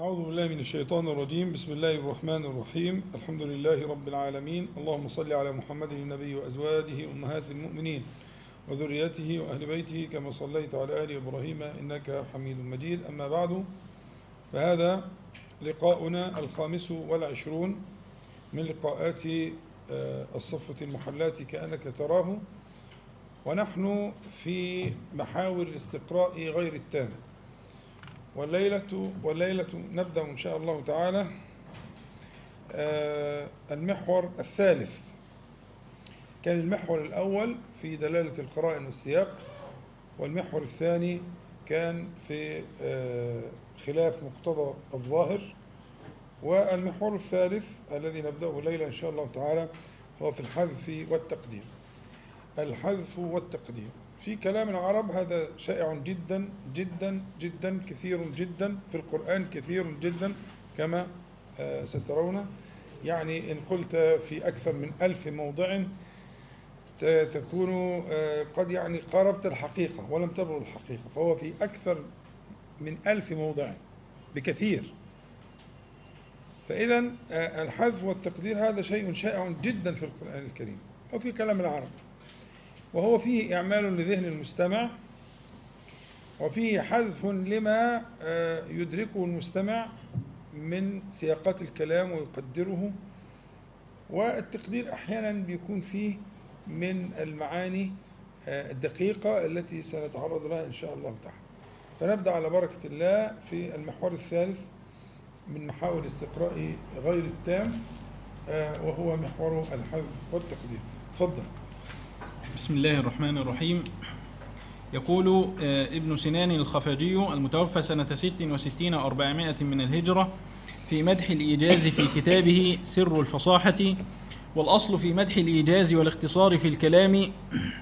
أعوذ بالله من الشيطان الرجيم بسم الله الرحمن الرحيم الحمد لله رب العالمين اللهم صل على محمد النبي وأزواجه أمهات المؤمنين وذريته وأهل بيته كما صليت على آل إبراهيم إنك حميد مجيد أما بعد فهذا لقاؤنا الخامس والعشرون من لقاءات الصفة المحلات كأنك تراه ونحن في محاور الاستقراء غير التامة والليلة, والليلة نبدأ إن شاء الله تعالى المحور الثالث كان المحور الأول في دلالة القرائن والسياق والمحور الثاني كان في خلاف مقتضى الظاهر والمحور الثالث الذي نبدأه الليلة إن شاء الله تعالى هو في الحذف والتقدير الحذف والتقدير في كلام العرب هذا شائع جدا جدا جدا كثير جدا في القرآن كثير جدا كما سترون يعني إن قلت في أكثر من ألف موضع تكون قد يعني قاربت الحقيقة ولم تبلغ الحقيقة فهو في أكثر من ألف موضع بكثير فإذا الحذف والتقدير هذا شيء شائع جدا في القرآن الكريم وفي كلام العرب وهو فيه إعمال لذهن المستمع وفيه حذف لما يدركه المستمع من سياقات الكلام ويقدره والتقدير أحيانا بيكون فيه من المعاني الدقيقة التي سنتعرض لها إن شاء الله تعالى فنبدأ على بركة الله في المحور الثالث من محاور الاستقراء غير التام وهو محور الحذف والتقدير تفضل بسم الله الرحمن الرحيم يقول ابن سنان الخفاجي المتوفى سنة ست وستين وأربعمائة من الهجرة في مدح الإيجاز في كتابه سر الفصاحة والأصل في مدح الإيجاز والاختصار في الكلام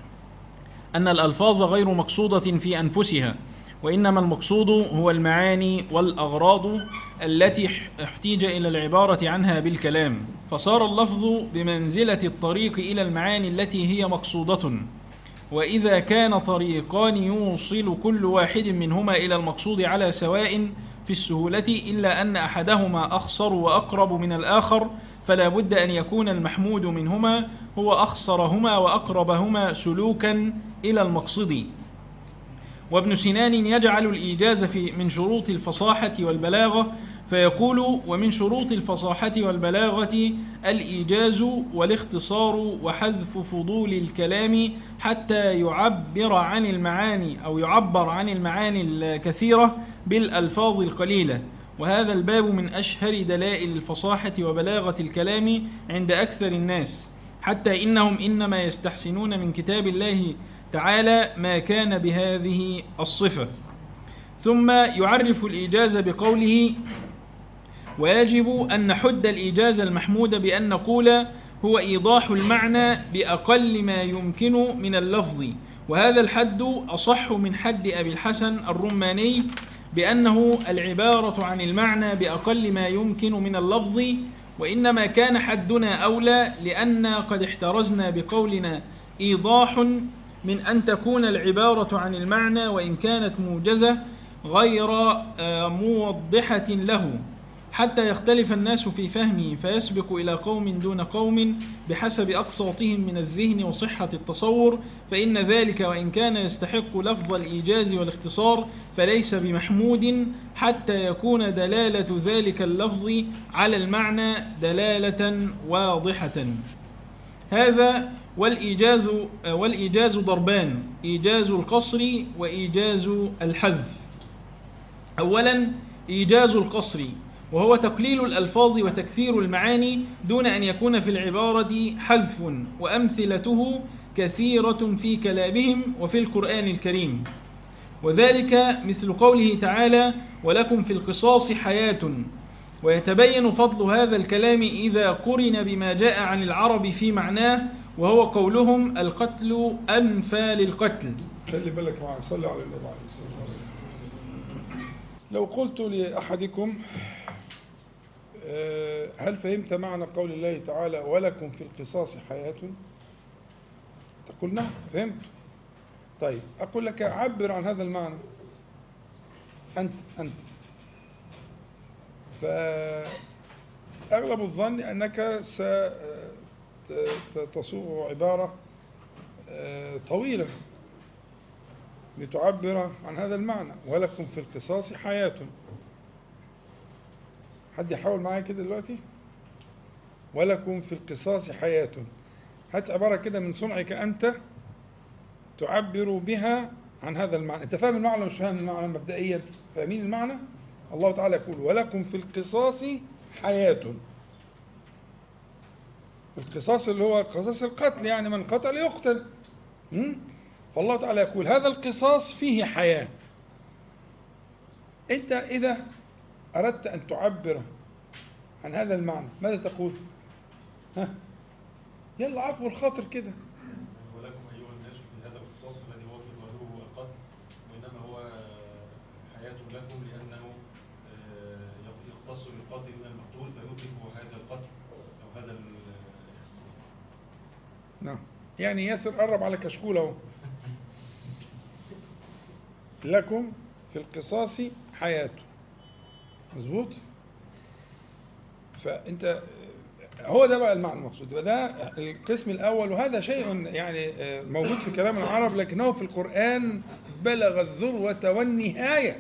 أن الألفاظ غير مقصودة في أنفسها وإنما المقصود هو المعاني والأغراض التي احتيج إلى العبارة عنها بالكلام فصار اللفظ بمنزلة الطريق إلى المعاني التي هي مقصودة وإذا كان طريقان يوصل كل واحد منهما إلى المقصود على سواء في السهولة إلا أن أحدهما أخصر وأقرب من الآخر فلا بد أن يكون المحمود منهما هو أخصرهما وأقربهما سلوكا إلى المقصد وابن سنان يجعل الإيجاز في من شروط الفصاحة والبلاغة فيقول ومن شروط الفصاحة والبلاغة الإيجاز والاختصار وحذف فضول الكلام حتى يعبر عن المعاني أو يعبر عن المعاني الكثيرة بالألفاظ القليلة وهذا الباب من أشهر دلائل الفصاحة وبلاغة الكلام عند أكثر الناس حتى إنهم إنما يستحسنون من كتاب الله تعالى ما كان بهذه الصفة ثم يعرف الإيجاز بقوله ويجب أن نحد الإيجاز المحمود بأن نقول هو إيضاح المعنى بأقل ما يمكن من اللفظ وهذا الحد أصح من حد أبي الحسن الرماني بأنه العبارة عن المعنى بأقل ما يمكن من اللفظ وإنما كان حدنا أولى لأن قد احترزنا بقولنا إيضاح من أن تكون العبارة عن المعنى وإن كانت موجزة غير موضحة له حتى يختلف الناس في فهمه فيسبق إلى قوم دون قوم بحسب أقساطهم من الذهن وصحة التصور فإن ذلك وإن كان يستحق لفظ الإيجاز والاختصار فليس بمحمود حتى يكون دلالة ذلك اللفظ على المعنى دلالة واضحة هذا والإيجاز, والإيجاز ضربان إيجاز القصر وإيجاز الحذف أولا إيجاز القصر وهو تقليل الألفاظ وتكثير المعاني دون أن يكون في العبارة حذف وأمثلته كثيرة في كلامهم وفي القرآن الكريم وذلك مثل قوله تعالى ولكم في القصاص حياة ويتبين فضل هذا الكلام إذا قرن بما جاء عن العرب في معناه وهو قولهم القتل أنفى للقتل خلي بالك معي صلى على النبي عليه الصلاة والسلام لو قلت لأحدكم هل فهمت معنى قول الله تعالى ولكم في القصاص حياة تقول نعم فهمت طيب أقول لك عبر عن هذا المعنى أنت أنت فأغلب الظن أنك ستصوغ عبارة آه، طويلة لتعبر عن هذا المعنى ولكم في القصاص حياة حد يحاول معايا كده دلوقتي ولكم في القصاص حياة هات عبارة كده من صنعك أنت تعبر بها عن هذا المعنى أنت فاهم المعنى مش فاهم المعنى مبدئيا فاهمين المعنى الله تعالى يقول ولكم في القصاص حياة القصاص اللي هو قصاص القتل يعني من قتل يقتل م? فالله تعالى يقول هذا القصاص فيه حياة أنت إذا أردت أن تعبر عن هذا المعنى ماذا تقول ها يلا عفو الخاطر كده ولكم أيها الناس في هذا القصاص الذي هو في ظاهره القتل وإنما هو حياة لكم لأنه آه، يختص بالقاتل من المقتول فيدرك هذا القتل أو هذا ال- نعم يعني ياسر قرب على كشكول اهو لكم في القصاص حياة مظبوط فانت هو ده بقى المعنى المقصود يبقى ده القسم الاول وهذا شيء يعني موجود في كلام العرب لكنه في القران بلغ الذروه والنهايه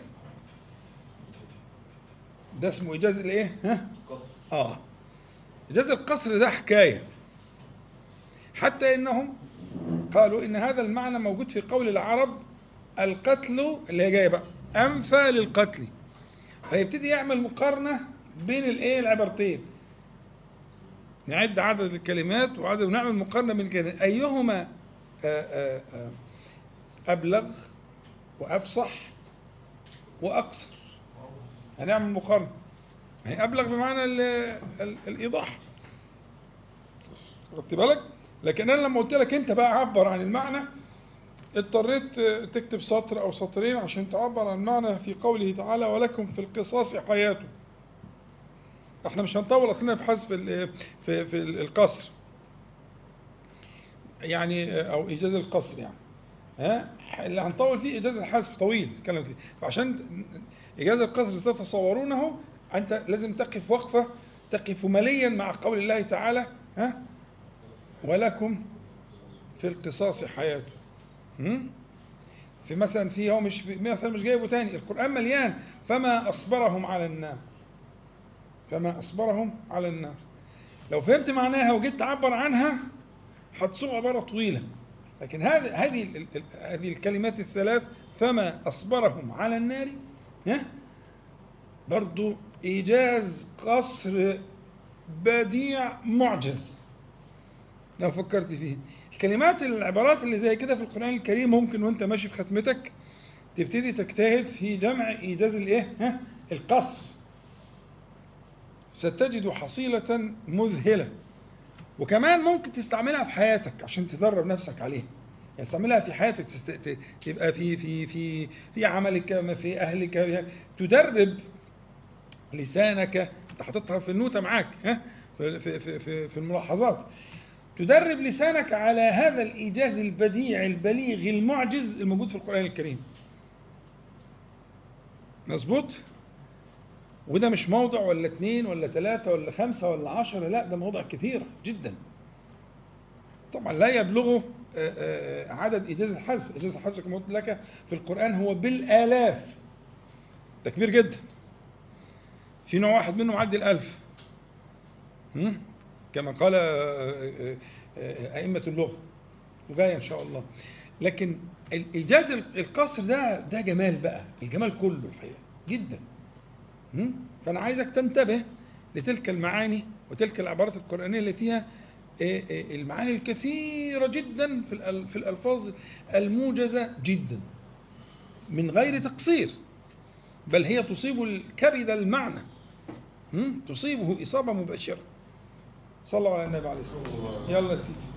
ده اسمه ايجاز الايه ها اه ايجاز القصر ده حكايه حتى انهم قالوا ان هذا المعنى موجود في قول العرب القتل اللي هي جايه بقى انفى للقتل فيبتدي يعمل مقارنه بين الايه العبارتين نعد عدد الكلمات وعدد ونعمل مقارنه بين كده ايهما آآ آآ ابلغ وافصح واقصر هنعمل مقارنه هي ابلغ بمعنى ال ال الايضاح خدت بالك لكن انا لما قلت لك انت بقى عبر عن المعنى اضطريت تكتب سطر او سطرين عشان تعبر عن المعنى في قوله تعالى ولكم في القصاص حياه احنا مش هنطول اصلنا في حذف ال- في في القصر يعني او ايجاز القصر يعني ها اللي هنطول فيه ايجاز الحذف طويل نتكلم فيه فعشان ايجاز القصر تتصورونه انت لازم تقف وقفه تقف مليا مع قول الله تعالى ها ولكم في القصاص حياة هم؟ في مثلا في هو مش مثلا مش جايبه تاني القرآن مليان فما أصبرهم على النار فما أصبرهم على النار لو فهمت معناها وجيت تعبر عنها هتصوغ عبارة طويلة لكن هذه هذه ال- ال- هذه الكلمات الثلاث فما أصبرهم على النار ها برضو إيجاز قصر بديع معجز لو فكرت فيه الكلمات العبارات اللي زي كده في القرآن الكريم ممكن وانت ماشي في ختمتك تبتدي تجتهد في جمع إيجاز الإيه؟ ها؟ القصر ستجد حصيلة مذهلة وكمان ممكن تستعملها في حياتك عشان تدرب نفسك عليها يعني تستعملها في حياتك تست... ت- تبقى في في في في عملك ما في أهلك تدرب لسانك انت حاططها في النوتة معاك ها في في في في, في الملاحظات تدرب لسانك على هذا الإيجاز البديع البليغ المعجز الموجود في القرآن الكريم مظبوط وده مش موضع ولا اثنين ولا ثلاثة ولا خمسة ولا عشرة لا ده موضع كثير جدا طبعا لا يبلغه آه، آه، عدد إيجاز الحذف إيجاز الحذف كما قلت لك في القرآن هو بالآلاف ده كبير جدا في نوع واحد منه معدي الألف هم؟ كما قال آه، آه، آه، أئمة اللغة وجاية إن شاء الله لكن الإيجاز القصر ده ده جمال بقى الجمال كله الحقيقة جدا هم؟ فأنا عايزك تنتبه لتلك المعاني وتلك العبارات القرآنية اللي فيها آه، آه، المعاني الكثيرة جدا في الأل- في الألفاظ الموجزة جدا من غير تقصير بل هي تصيب الكبد المعنى هم؟ تصيبه إصابة مباشرة صلى الله على النبي عليه الصلاة والسلام يلا يا سيدي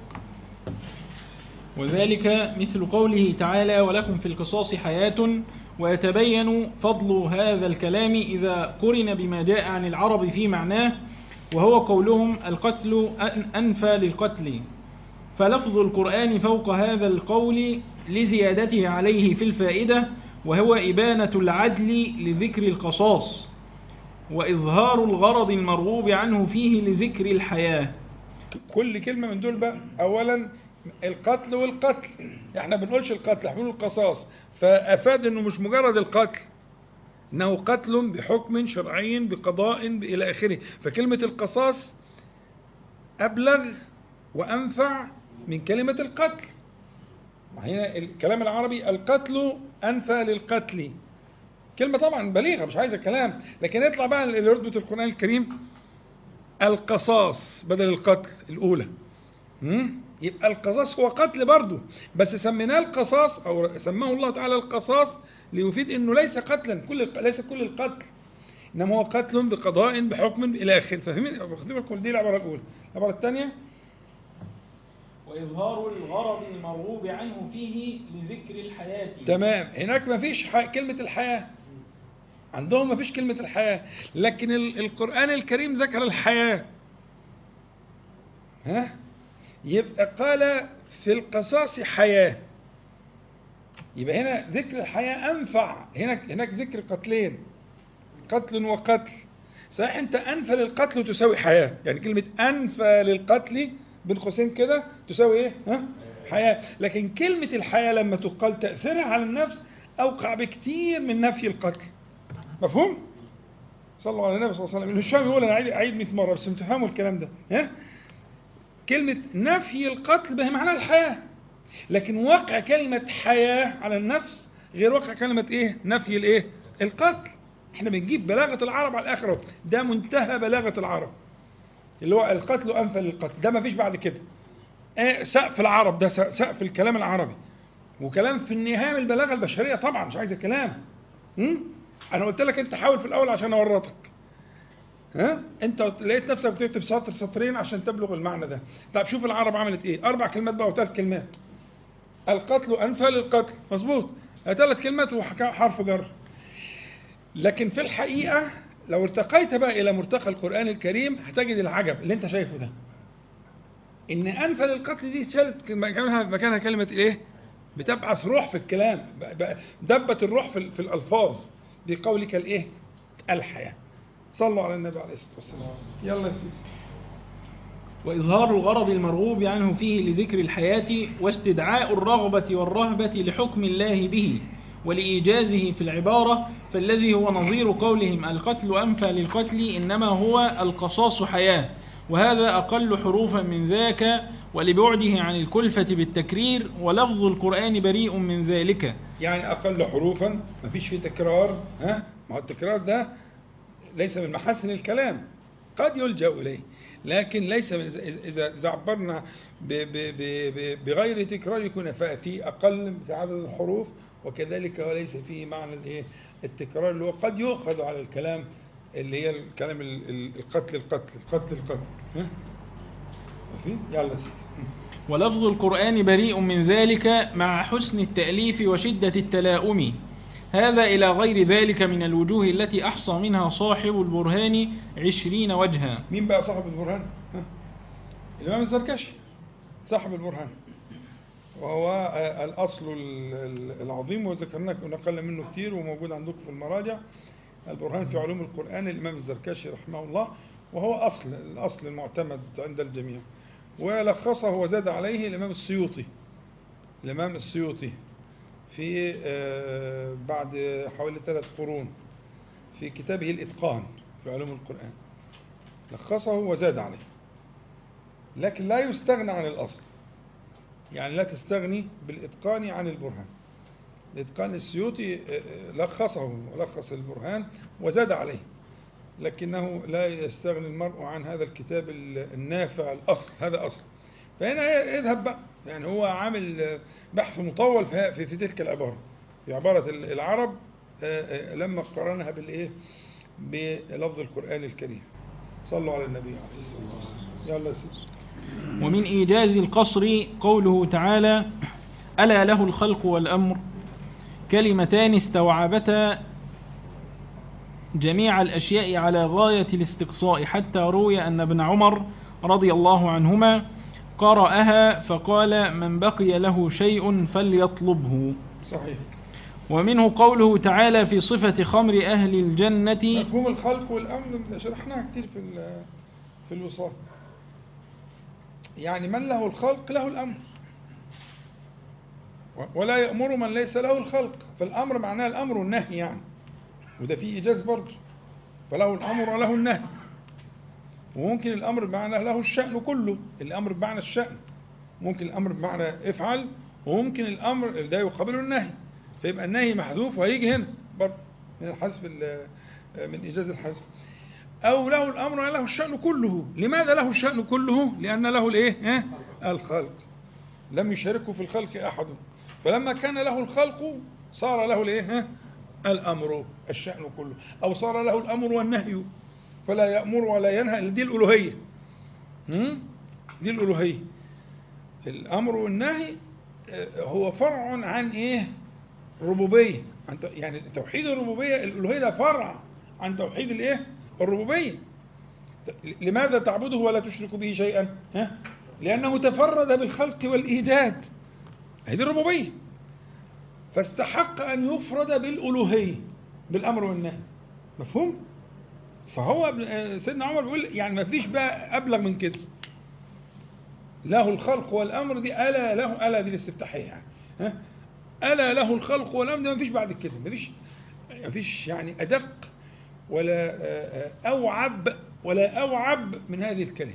وذلك مثل قوله تعالى ولكم في القصاص حياة ويتبين فضل هذا الكلام إذا قرن بما جاء عن العرب في معناه وهو قولهم القتل أن- أنفى للقتل فلفظ القرآن فوق هذا القول لزيادته عليه في الفائدة وهو إبانة العدل لذكر القصاص وإظهار الغرض المرغوب عنه فيه لذكر الحياة كل كلمة من دول بقى أولا القتل والقتل احنا بنقولش القتل احنا بنقول القصاص فأفاد انه مش مجرد القتل انه قتل بحكم شرعي بقضاء الى اخره فكلمة القصاص ابلغ وانفع من كلمة القتل هنا الكلام العربي القتل انفى للقتل كلمة طبعا بليغة مش عايزة كلام لكن يطلع بقى لرتبة القرآن الكريم القصاص بدل القتل الأولى مم؟ يبقى القصاص هو قتل برضه بس سميناه القصاص أو سماه الله تعالى القصاص ليفيد أنه ليس قتلا كل ليس كل القتل إنما هو قتل بقضاء بحكم إلى آخره فاهمين واخدين بالكم دي العبارة الأولى العبارة الثانية وإظهار الغرض المرغوب عنه فيه لذكر الحياة تمام هناك ما فيش ح- كلمة الحياة عندهم ما فيش كلمة الحياة لكن ال- القرآن الكريم ذكر الحياة ها يبقى قال في القصاص حياة يبقى هنا ذكر الحياة أنفع هناك هناك ذكر قتلين قتل وقتل صحيح أنت أنفى للقتل تساوي حياة يعني كلمة أنفى للقتل بين قوسين كده تساوي إيه؟ ها؟ حياة لكن كلمة الحياة لما تقال تأثيرها على النفس أوقع بكتير من نفي القتل مفهوم؟ صلى الله على النبي صلى الله عليه وسلم الهشام يقول أنا أعيد أعيد 100 مرة بس انتوا تفهموا الكلام ده ها؟ كلمة نفي القتل به معنى الحياة لكن وقع كلمة حياة على النفس غير وقع كلمة إيه؟ نفي الإيه؟ القتل احنا بنجيب بلاغة العرب على الآخرة ده منتهى بلاغة العرب اللي هو القتل أنفى للقتل ده ما فيش بعد كده آه، سقف العرب ده سقف الكلام العربي وكلام في النهاية من البلاغة البشرية طبعا مش عايز كلام م? أنا قلت لك أنت حاول في الأول عشان أورطك ها أنت لقيت نفسك بتكتب سطر سطرين عشان تبلغ المعنى ده طب شوف العرب عملت إيه أربع كلمات بقى وثلاث كلمات القتل أنفى للقتل مظبوط ثلاث كلمات وحرف جر لكن في الحقيقة لو ارتقيت بقى إلى مرتقى القرآن الكريم هتجد العجب اللي أنت شايفه ده إن أنفى للقتل دي شالت مكانها مكانها كلمة إيه؟ بتبعث روح في الكلام ب- ب- دبت الروح في, في الألفاظ بقولك الإيه؟ الحياة صلوا على النبي عليه الصلاة والسلام يلا يا سيدي وإظهار الغرض المرغوب عنه فيه لذكر الحياة واستدعاء الرغبة والرهبة لحكم الله به ولإيجازه في العبارة فالذي هو نظير قولهم القتل أنفى للقتل إنما هو القصاص حياة وهذا أقل حروفا من ذاك ولبعده عن الكلفة بالتكرير ولفظ القرآن بريء من ذلك يعني أقل حروفا ما فيش فيه تكرار ها ما هو التكرار ده ليس من محاسن الكلام قد يلجأ إليه لكن ليس من إذا إذا عبرنا ب- ب- ب- ب- بغير تكرار يكون فيه أقل في عدد الحروف وكذلك وليس فيه معنى الإيه التكرار اللي هو قد يؤخذ على الكلام اللي هي الكلام ال- ال- القتل القتل القتل القتل ها مفهوم؟ يلا يا سيدي ولفظ القرآن بريء من ذلك مع حسن التأليف وشدة التلاؤم هذا إلى غير ذلك من الوجوه التي أحصى منها صاحب البرهان عشرين وجها مين بقى صاحب البرهان؟ ها؟ الإمام الزركشي صاحب البرهان وهو آه، الأصل ال- ال- العظيم وذكرناه ونقل منه كتير وموجود عندكم في المراجع البرهان في علوم القرآن الإمام الزركشي رحمه الله وهو أصل الأصل المعتمد عند الجميع ولخصه وزاد عليه الإمام السيوطي الإمام السيوطي في آه، بعد حوالي ثلاث قرون في كتابه الإتقان في علوم القرآن لخصه وزاد عليه لكن لا يستغنى عن الأصل يعني لا تستغني بالإتقان عن البرهان الإتقان السيوطي آه، آه، لخصه ولخص البرهان وزاد عليه لكنه لا يستغني المرء عن هذا الكتاب ال- النافع الأصل هذا أصل فهنا يذهب بقى يعني هو عامل آه، بحث مطول في, في, في تلك العبارة في عبارة ال- العرب آه، آه، لما قارنها بالإيه بلفظ القرآن الكريم صلوا على النبي عليه الصلاة والسلام يلا يا سيدي ومن إيجاز القصر قوله تعالى ألا له الخلق والأمر كلمتان استوعبتا جميع الأشياء على غاية الاستقصاء حتى روي أن ابن عمر رضي الله عنهما قرأها فقال من بقي له شيء فليطلبه صحيح ومنه قوله تعالى في صفة خمر أهل الجنة مفهوم الخلق والأمر شرحناها كتير في ال- في الوصال يعني من له الخلق له الأمر و- ولا يأمر من ليس له الخلق فالأمر معناه الأمر والنهي يعني وده فيه إيجاز برضه فله الأمر وله النهي وممكن الأمر بمعنى له الشأن كله الأمر بمعنى الشأن ممكن الأمر بمعنى افعل وممكن الأمر ده يقابله النهي فيبقى النهي محذوف وهيجي هنا برضه من الحذف ال- من إيجاز الحذف أو له الأمر وله الشأن كله لماذا له الشأن كله لأن له الإيه ها؟ الخلق لم يشاركه في الخلق أحد فلما كان له الخلق صار له الإيه ها؟ الأمر الشأن كله أو صار له الأمر والنهي فلا يأمر ولا ينهى دي الألوهية هم؟ دي الألوهية الأمر والنهي آه، هو فرع عن إيه الربوبية عن ت- يعني توحيد الربوبية الألوهية ده فرع عن توحيد الإيه الربوبية ت- لماذا تعبده ولا تشرك به شيئا ها؟ لأنه تفرد بالخلق والإيجاد هذه الربوبية فاستحق أن يفرد بالألوهية بالأمر والنهي مفهوم؟ فهو ابن- آه، سيدنا عمر بيقول يعني ما فيش بقى أبلغ من كده له الخلق والأمر دي ألا له ألا دي الاستفتاحية يعني ها؟ ألا له الخلق والأمر ده ما فيش بعد كده ما فيش ما فيش يعني أدق ولا آه، آه، أوعب ولا أوعب من هذه الكلمة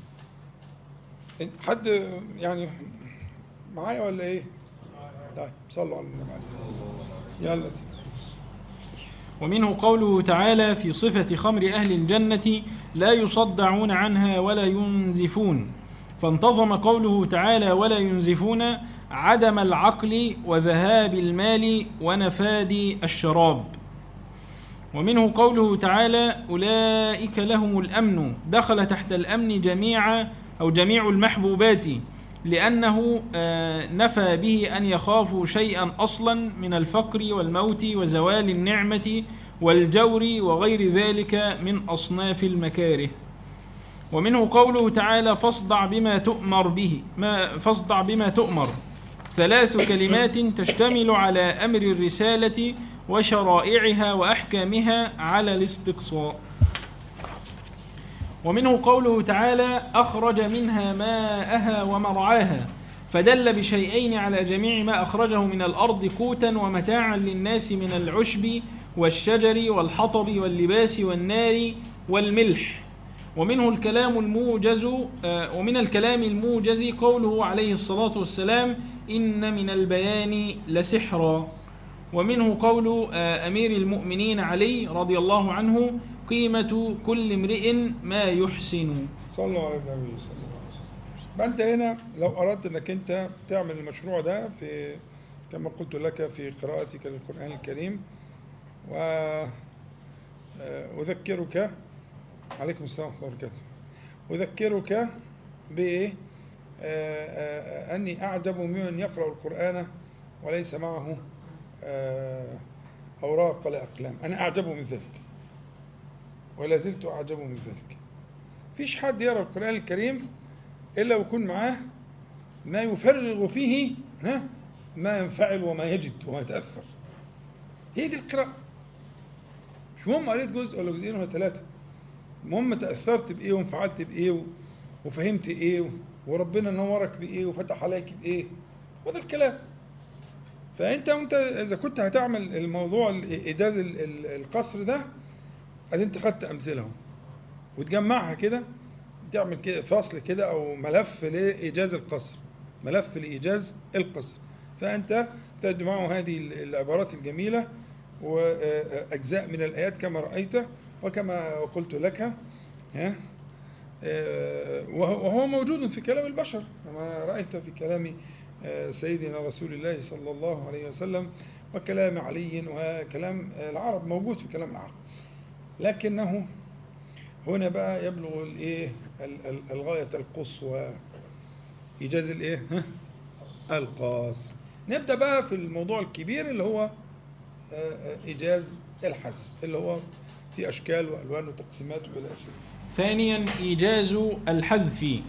حد يعني معايا ولا إيه؟ طيب صلوا على النبي عليه الصلاة والسلام يلا ومنه قوله تعالى في صفة خمر أهل الجنة لا يصدعون عنها ولا ينزفون فانتظم قوله تعالى ولا ينزفون عدم العقل وذهاب المال ونفاد الشراب ومنه قوله تعالى أولئك لهم الأمن دخل تحت الأمن جميع أو جميع المحبوبات لأنه آه، نفى به أن يخافوا شيئا أصلا من الفقر والموت وزوال النعمة والجور وغير ذلك من أصناف المكاره ومنه قوله تعالى فاصدع بما تؤمر به ما فاصدع بما تؤمر ثلاث كلمات تشتمل على أمر الرسالة وشرائعها وأحكامها على الاستقصاء ومنه قوله تعالى أخرج منها ماءها ومرعاها فدل بشيئين على جميع ما أخرجه من الأرض قوتا ومتاعا للناس من العشب والشجر والحطب واللباس والنار والملح ومنه الكلام الموجز آه، ومن الكلام الموجز قوله عليه الصلاة والسلام إن من البيان لسحرا ومنه قول آه، أمير المؤمنين علي رضي الله عنه قيمة كل امرئ ما يحسن صلوا على النبي صلى الله عليه وسلم يبقى انت هنا لو اردت انك انت تعمل المشروع ده في كما قلت لك في قراءتك للقرآن الكريم و آه، أذكرك عليكم السلام ورحمة الله وبركاته أذكرك بإيه آه، آه، أني أعجب ممن يقرأ القرآن وليس معه آه، أوراق ولا أقلام أنا أعجب من ذلك ولا زلت أعجب من ذلك فيش حد يقرأ القرآن الكريم إلا ويكون معاه ما يفرغ فيه ها ما ينفعل وما يجد وما يتأثر هي دي القراءة مش مهم قريت جزء ولا جزئين ولا ثلاثة المهم تأثرت بإيه وانفعلت بإيه و- وفهمت إيه و- وربنا نورك بإيه وفتح عليك بإيه وده الكلام فأنت وأنت إذا كنت هتعمل الموضوع إيجاز ال- ال- القصر ده أدي أنت خدت أمثلة اهو وتجمعها كده تعمل كده فصل كده أو ملف لإيجاز القصر ملف لإيجاز القصر فأنت تجمع هذه العبارات الجميلة وأجزاء من الآيات كما رأيت وكما قلت لك ها آه، وهو وهو موجود في كلام البشر كما رأيت في كلام آه، سيدنا رسول الله صلى الله عليه وسلم وكلام علي وكلام العرب موجود في كلام العرب لكنه هنا بقى يبلغ الايه ال- ال- الغاية القصوى إيجاز الايه ها؟ القاصر نبدأ بقى في الموضوع الكبير اللي هو آه، آه، إيجاز الحذف اللي هو في أشكال وألوان وتقسيمات وإلى آخره ثانيا إيجاز الحذف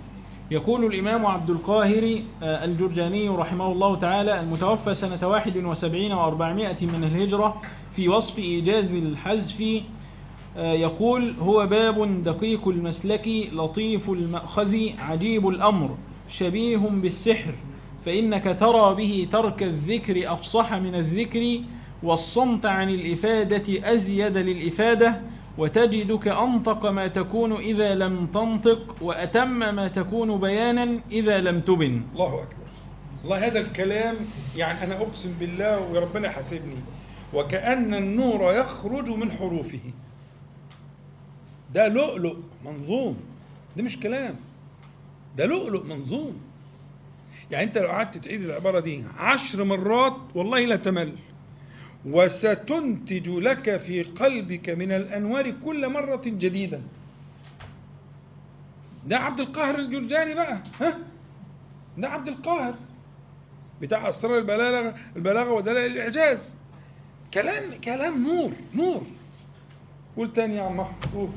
يقول الإمام عبد القاهر آه، الجرجاني رحمه الله تعالى المتوفى سنة 71 و400 من الهجرة في وصف إيجاز الحذف آه، يقول هو باب دقيق المسلك لطيف المأخذ عجيب الأمر شبيه بالسحر فإنك ترى به ترك الذكر أفصح من الذكر والصمت عن الإفادة أزيد للإفادة وتجدك أنطق ما تكون إذا لم تنطق وأتم ما تكون بيانا إذا لم تبن الله أكبر الله هذا الكلام يعني أنا أقسم بالله وربنا حاسبني وكأن النور يخرج من حروفه ده لؤلؤ منظوم ده مش كلام ده لؤلؤ منظوم يعني انت لو قعدت تعيد العبارة دي عشر مرات والله لا تمل وستنتج لك في قلبك من الأنوار كل مرة جديدا ده عبد القاهر الجرجاني بقى ها ده عبد القاهر بتاع أسرار البلاغة البلاغة ودلائل الإعجاز كلام كلام نور نور قول تاني يا عم أحمد قول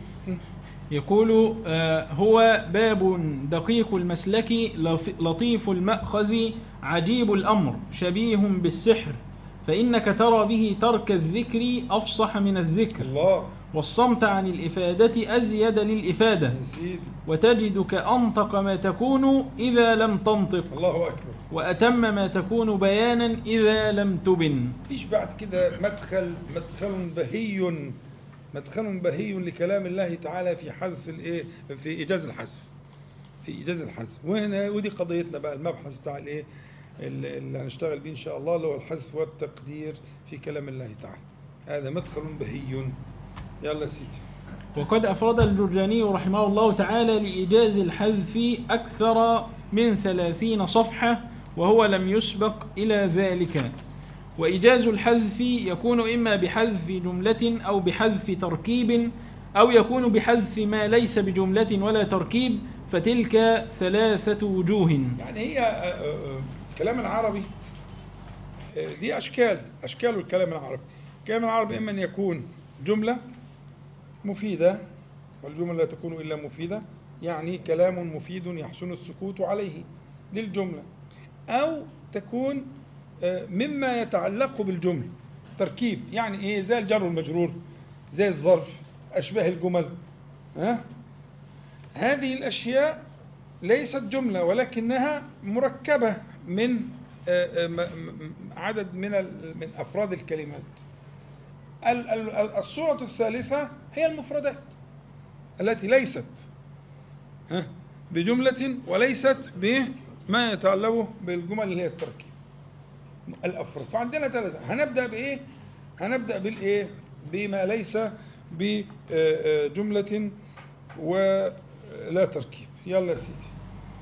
يقول آه، هو باب دقيق المسلك لف- لطيف المأخذ عجيب الأمر شبيه بالسحر فإنك ترى به ترك الذكر أفصح من الذكر الله والصمت عن الإفادة أزيد للإفادة يا سيدي وتجدك أنطق ما تكون إذا لم تنطق الله أكبر وأتم ما تكون بيانا إذا لم تبن فيش بعد كده مدخل مدخل بهي مدخل بهي لكلام الله تعالى في حذف الايه في ايجاز الحذف في ايجاز الحذف وهنا ودي قضيتنا بقى المبحث بتاع الايه اللي اللي هنشتغل بيه ان شاء الله اللي هو الحذف والتقدير في كلام الله تعالى هذا مدخل بهي يلا يا سيدي وقد أفرد الجرجاني رحمه الله تعالى لإيجاز الحذف أكثر من ثلاثين صفحة وهو لم يسبق إلى ذلك وإيجاز الحذف يكون إما بحذف جملة أو بحذف تركيب أو يكون بحذف ما ليس بجملة ولا تركيب فتلك ثلاثة وجوه يعني هي آه، آه، آه، الكلام العربي آه، دي أشكال أشكال الكلام العربي الكلام العربي إما أن يكون جملة مفيدة والجملة لا تكون إلا مفيدة يعني كلام مفيد يحسن السكوت عليه للجملة أو تكون آه، مما يتعلق بالجملة تركيب يعني إيه زي الجر والمجرور زي الظرف أشباه الجمل ها هذه الأشياء ليست جملة ولكنها مركبة من آه، آه، م- م- عدد من ال- من أفراد الكلمات ال- ال- ال- الصورة الثالثة هي المفردات التي ليست ها، بجملة وليست بما يتعلق بالجمل اللي هي التركيب الأفراد فعندنا ثلاثة هنبدأ بإيه؟ هنبدأ بالإيه؟ بما ليس بجملة ولا تركيب يلا يا سيدي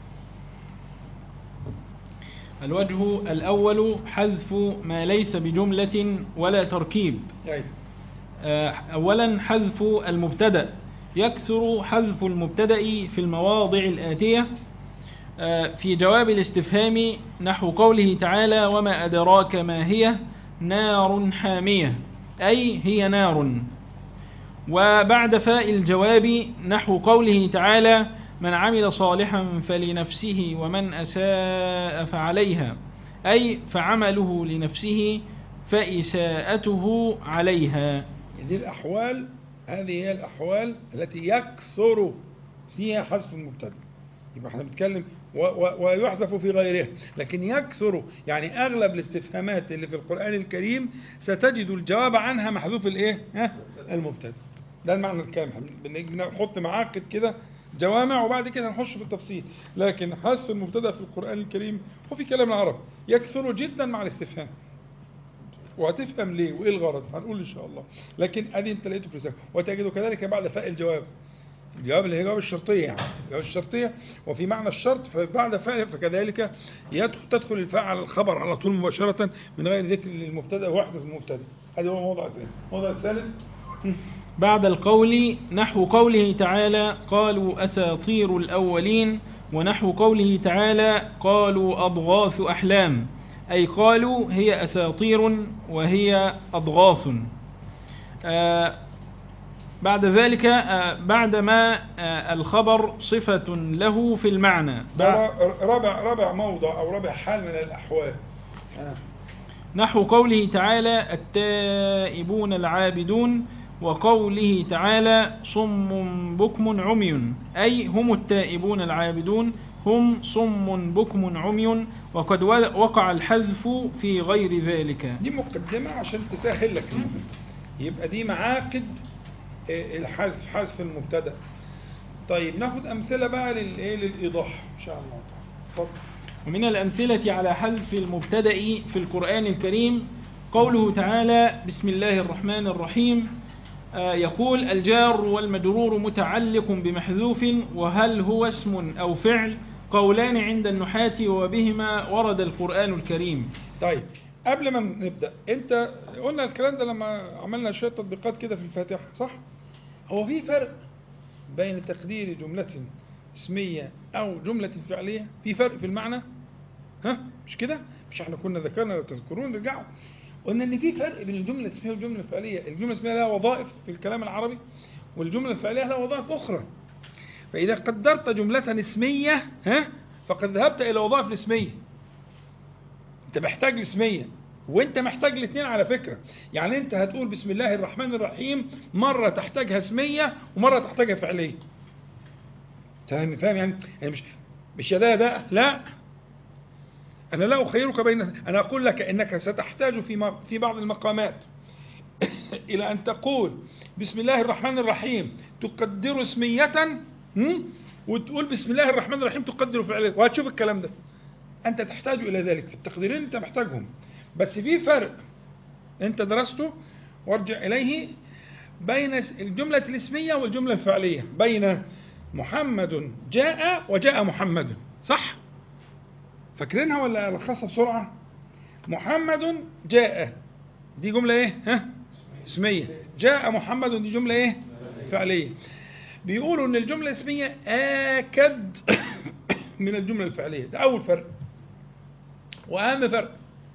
الوجه الأول حذف ما ليس بجملة ولا تركيب يعني آه، أولا حذف المبتدأ يكثر حذف المبتدأ في المواضع الآتية آه، في جواب الاستفهام نحو قوله تعالى وما أدراك ما هي نار حامية أي هي نار وبعد فاء الجواب نحو قوله تعالى من عمل صالحا فلنفسه ومن أساء فعليها أي فعمله لنفسه فإساءته عليها دي الأحوال هذه هي الأحوال التي يكثر فيها حذف المبتدأ يبقى احنا بنتكلم و- و- ويحذف في غيرها لكن يكثر يعني أغلب الاستفهامات اللي في القرآن الكريم ستجد الجواب عنها محذوف الإيه؟ ها؟ المبتدأ ده المعنى الكامل احنا بن- بنحط معاقد كده جوامع وبعد كده نخش في التفصيل لكن حذف المبتدأ في القرآن الكريم هو في كلام العرب يكثر جدا مع الاستفهام وهتفهم ليه وايه الغرض هنقول ان شاء الله لكن ادي انت لقيته في رسالة وتجده كذلك بعد فاء الجواب الجواب اللي هي جواب الشرطيه يعني جواب الشرطيه وفي معنى الشرط فبعد فاء فكذلك يدخل تدخل الفاء على الخبر على طول مباشره من غير ذكر للمبتدا وحده المبتدا هذا هو موضع الثاني الموضع الثالث بعد القول نحو قوله تعالى قالوا أساطير الأولين ونحو قوله تعالى قالوا أضغاث أحلام أي قالوا هي أساطير وهي أضغاث آه بعد ذلك آه، بعدما آه، الخبر صفة له في المعنى ده ر- رابع رابع موضع او رابع حال من الاحوال آه. نحو قوله تعالى التائبون العابدون وقوله تعالى صم بكم عمي أي هم التائبون العابدون هم صم بكم عمي وقد وقع الحذف في غير ذلك دي مقدمة عشان تسهل لك المهم يبقى دي معاقد آه، الحذف حذف المبتدا طيب ناخد امثله بقى للايه للايضاح ان شاء الله تعالى اتفضل ومن الأمثلة على حذف المبتدأ في القرآن الكريم قوله تعالى بسم الله الرحمن الرحيم آه، يقول الجار والمجرور متعلق بمحذوف وهل هو اسم أو فعل قولان عند النحاة وبهما ورد القرآن الكريم طيب قبل ما نبدا انت قلنا الكلام ده لما عملنا شويه تطبيقات كده في الفاتحه صح هو في فرق بين تقدير جمله اسميه او جمله فعليه في فرق في المعنى ها مش كده مش احنا كنا ذكرنا لو تذكرون رجعوا قلنا ان في فرق بين الجمله الاسميه والجمله الفعليه الجمله الاسميه لها وظائف في الكلام العربي والجمله الفعليه لها وظائف اخرى فاذا قدرت جمله اسميه ها فقد ذهبت الى وظائف الاسميه انت محتاج الاسميه وانت محتاج الاثنين على فكره يعني انت هتقول بسم الله الرحمن الرحيم مره تحتاجها اسميه ومره تحتاجها فعليه فاهم فاهم يعني يعني مش مش يا ده يا ده لا انا لا اخيرك بين انا اقول لك انك ستحتاج في م- في بعض المقامات الى ان تقول بسم الله الرحمن الرحيم تقدر اسميه هم؟ وتقول بسم الله الرحمن الرحيم تقدر فعليه وهتشوف الكلام ده انت تحتاج الى ذلك في التقديرين انت محتاجهم بس في فرق انت درسته وارجع اليه بين الجمله الاسميه والجمله الفعليه بين محمد جاء وجاء محمد صح فاكرينها ولا الخصها بسرعه محمد جاء دي جمله ايه ها اسميه جاء محمد دي جمله ايه فعليه بيقولوا ان الجمله الاسميه اكد من الجمله الفعليه ده اول فرق واهم فرق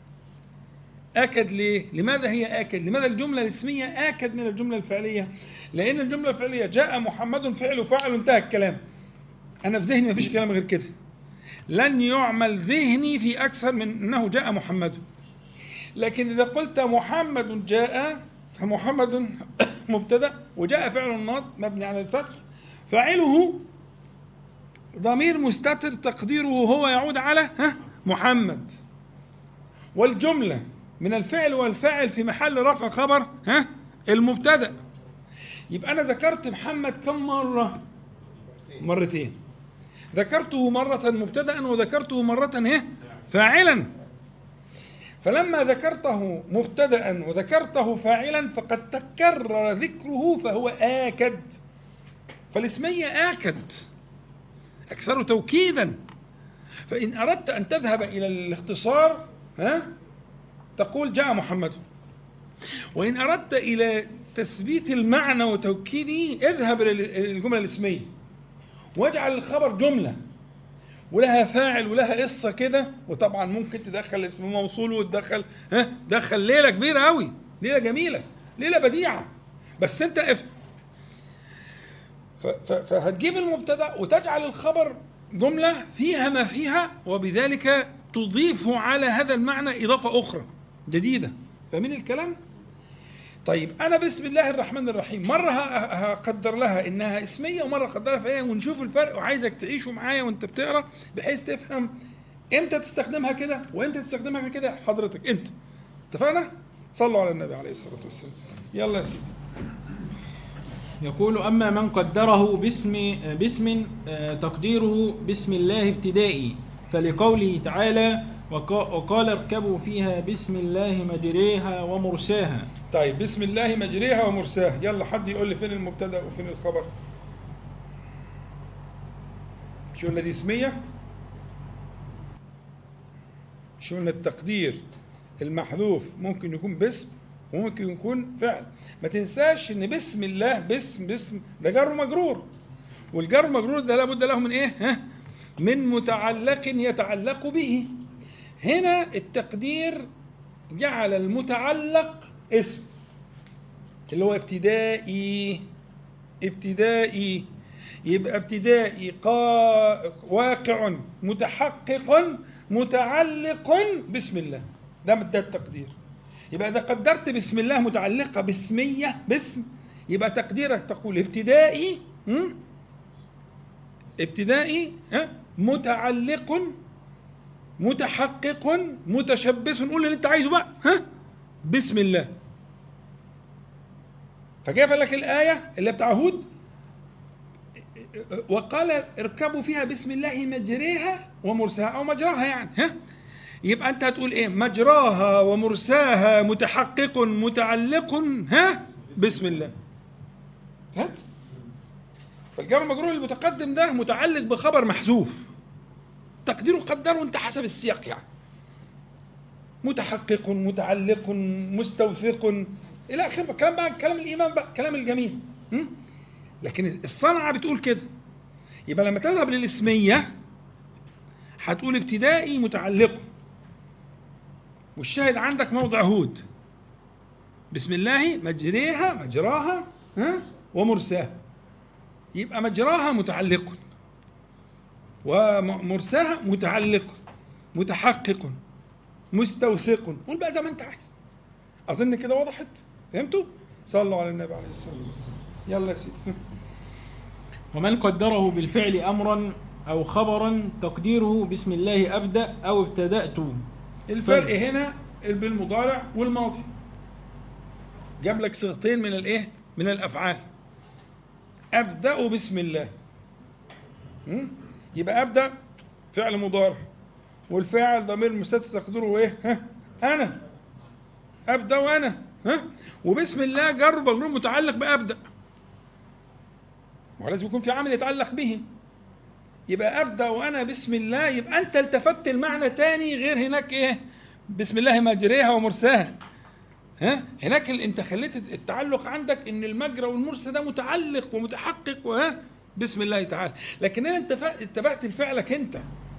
اكد ليه لماذا هي اكد لماذا الجمله الاسميه اكد من الجمله الفعليه لان الجمله الفعليه جاء محمد فعل وفعل انتهى الكلام انا في ذهني مفيش كلام غير كده لن يعمل ذهني في اكثر من انه جاء محمد لكن اذا قلت محمد جاء فمحمد مبتدا وجاء فعل ماض مبني على الفتح فاعله ضمير مستتر تقديره هو يعود على ها محمد والجملة من الفعل والفاعل في محل رفع خبر ها المبتدأ يبقى أنا ذكرت محمد كم مرة مرتين ذكرته مرة مبتدأ وذكرته مرة ايه فاعلا فلما ذكرته مبتدأ وذكرته فاعلا فقد تكرر ذكره فهو آكد فالاسمية آكد أكثر توكيدا فإن أردت أن تذهب إلى الاختصار ها تقول جاء محمد وإن أردت إلى تثبيت المعنى وتوكيده اذهب إلى الجملة الاسمية واجعل الخبر جملة ولها فاعل ولها قصة كده وطبعا ممكن تدخل اسم موصول وتدخل ها دخل ليلة كبيرة قوي ليلة جميلة ليلة بديعة بس انت افهم ف- ف- فهتجيب المبتدا وتجعل الخبر جمله فيها ما فيها وبذلك تضيف على هذا المعنى اضافه اخرى جديده فاهمين الكلام طيب انا بسم الله الرحمن الرحيم مره ه- هقدر لها انها اسميه ومره اقدرها فعليه ونشوف الفرق وعايزك تعيشه معايا وانت بتقرا بحيث تفهم امتى تستخدمها كده وامتى تستخدمها كده حضرتك انت اتفقنا صلوا على النبي عليه الصلاه والسلام يلا يا سيدي يقول أما من قدره باسم باسم آه، تقديره بسم الله ابتدائي فلقوله تعالى وقا- وقال اركبوا فيها بسم الله مجريها ومرساها طيب بسم الله مجريها ومرساها يلا حد يقول لي فين المبتدا وفين الخبر شو قلنا دي اسميه شو قلنا التقدير المحذوف ممكن يكون باسم وممكن يكون فعل ما تنساش ان بسم الله باسم باسم ده جار ومجرور والجار والمجرور ده لابد له من ايه ها من متعلق يتعلق به هنا التقدير جعل المتعلق اسم اللي هو ابتدائي ابتدائي يبقى ابتدائي قا... واقع متحقق متعلق بسم الله ده ده التقدير يبقى إذا قدرت بسم الله متعلقة باسمية باسم يبقى تقديرك تقول ابتدائي هم؟ ابتدائي ها؟ متعلق متحقق متشبث قول اللي انت عايزه بقى ها بسم الله فجاب لك الآية اللي بتاع هود وقال اركبوا فيها بسم الله مجريها ومرساها أو مجراها يعني ها يبقى أنت هتقول إيه مجراها ومرساها متحقق متعلق ها بسم الله فهمت فالجار المجرور المتقدم ده متعلق بخبر محذوف تقديره قدره انت حسب السياق يعني متحقق متعلق مستوثق الى اخره الكلام بقى كلام الايمان بقى كلام الجميل م? لكن الصنعه بتقول كده يبقى لما تذهب للاسميه هتقول ابتدائي متعلق والشاهد عندك موضع هود بسم الله مجريها مجراها ها ومرساها يبقى مجراها متعلق ومرساها متعلق متحقق مستوثق قول بقى زي ما انت عايز اظن كده وضحت فهمتوا صلوا على النبي عليه الصلاه والسلام يلا يا سيدي ومن قدره بالفعل أمرا أو خبرا تقديره بسم الله أبدأ أو ابتدأت الفرق فرق. هنا بالمضارع والماضي جاب لك صيغتين من الايه من الافعال ابدا بسم الله م? يبقى ابدا فعل مضارع والفاعل ضمير مستتر تقديره ايه ها انا ابدا وانا ها وبسم الله جر مجرور متعلق بابدا ولازم يكون في عامل يتعلق به يبقى ابدا وانا بسم الله يبقى انت التفت المعنى تاني غير هناك ايه بسم الله مجريها ومرساها ها هناك ال- انت خليت التعلق عندك ان المجرى والمرسى ده متعلق ومتحقق وها بسم الله تعالى لكن هنا انت فا- اتبعت لفعلك انت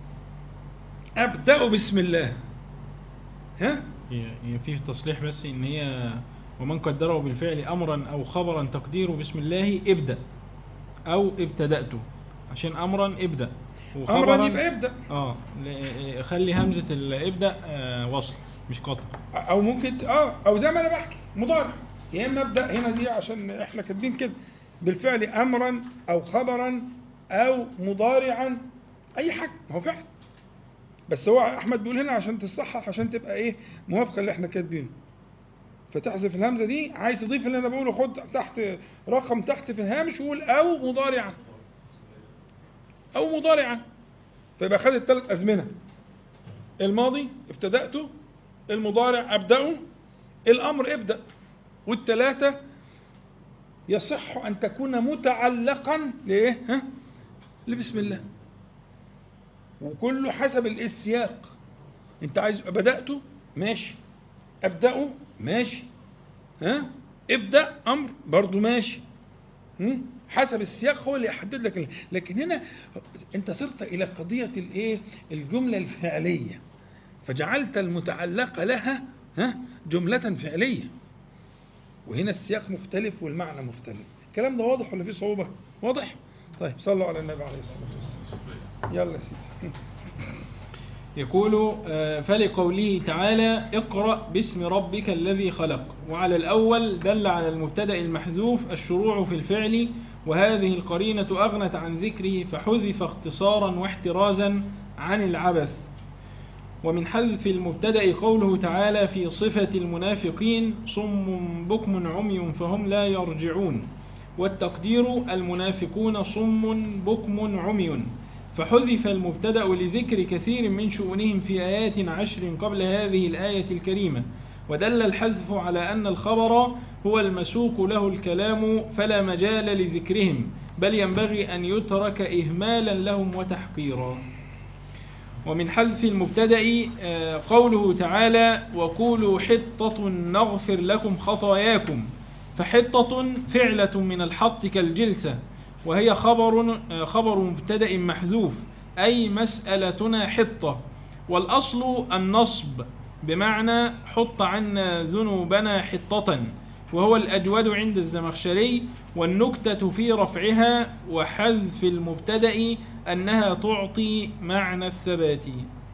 ابدا بسم الله ها هي هي في تصليح بس ان هي ومن قدره بالفعل امرا او خبرا تقديره بسم الله ابدا او ابتدأت عشان امرا ابدا امرا يبقى ابدا اه ل- خلي همزة الابدا آه وصل مش قطع او ممكن ت- اه او زي ما انا بحكي مضارع يا اما ابدا هنا دي عشان احنا كاتبين كده بالفعل امرا او خبرا او مضارعا اي حاجه ما هو فعل بس هو احمد بيقول هنا عشان تصحح عشان تبقى ايه موافقه اللي احنا كاتبينه فتحذف الهمزه دي عايز تضيف اللي انا بقوله خد تحت رقم تحت في الهامش وقول او مضارعا او مضارعا فيبقى خد الثلاث ازمنه الماضي ابتدأته المضارع أبدأه الأمر ابدأ والثلاثة يصح أن تكون متعلقا لإيه؟ ها؟ لبسم الله وكله حسب السياق أنت عايز بدأته ماشي أبدأه ماشي ها ابدأ أمر برضو ماشي هم؟ حسب السياق هو اللي يحدد لك ال- لكن هنا انت صرت الى قضيه الايه الجمله الفعليه فجعلت المتعلقه لها ها جمله فعليه وهنا السياق مختلف والمعنى مختلف الكلام ده واضح ولا فيه صعوبه واضح طيب صلوا على النبي عليه الصلاه والسلام يلا يا سيدي يقول آه، فلقوله تعالى اقرأ باسم ربك الذي خلق وعلى الأول دل على المبتدأ المحذوف الشروع في الفعل وهذه القرينة أغنت عن ذكره فحذف اختصارا واحترازا عن العبث ومن حذف المبتدأ قوله تعالى في صفة المنافقين صم بكم عمي فهم لا يرجعون والتقدير المنافقون صم بكم عمي فحذف المبتدأ لذكر كثير من شؤونهم في آيات عشر قبل هذه الآية الكريمة ودل الحذف على أن الخبر هو المسوق له الكلام فلا مجال لذكرهم بل ينبغي أن يترك إهمالا لهم وتحقيرا ومن حذف المبتدأ آه، قوله تعالى وقولوا حطة نغفر لكم خطاياكم فحطة فعلة من الحط كالجلسة وهي خبر آه، خبر مبتدأ محذوف أي مسألتنا حطة والأصل النصب بمعنى حط عنا ذنوبنا حطة وهو الأجود عند الزمخشري والنكتة في رفعها وحذف المبتدأ أنها تعطي معنى الثبات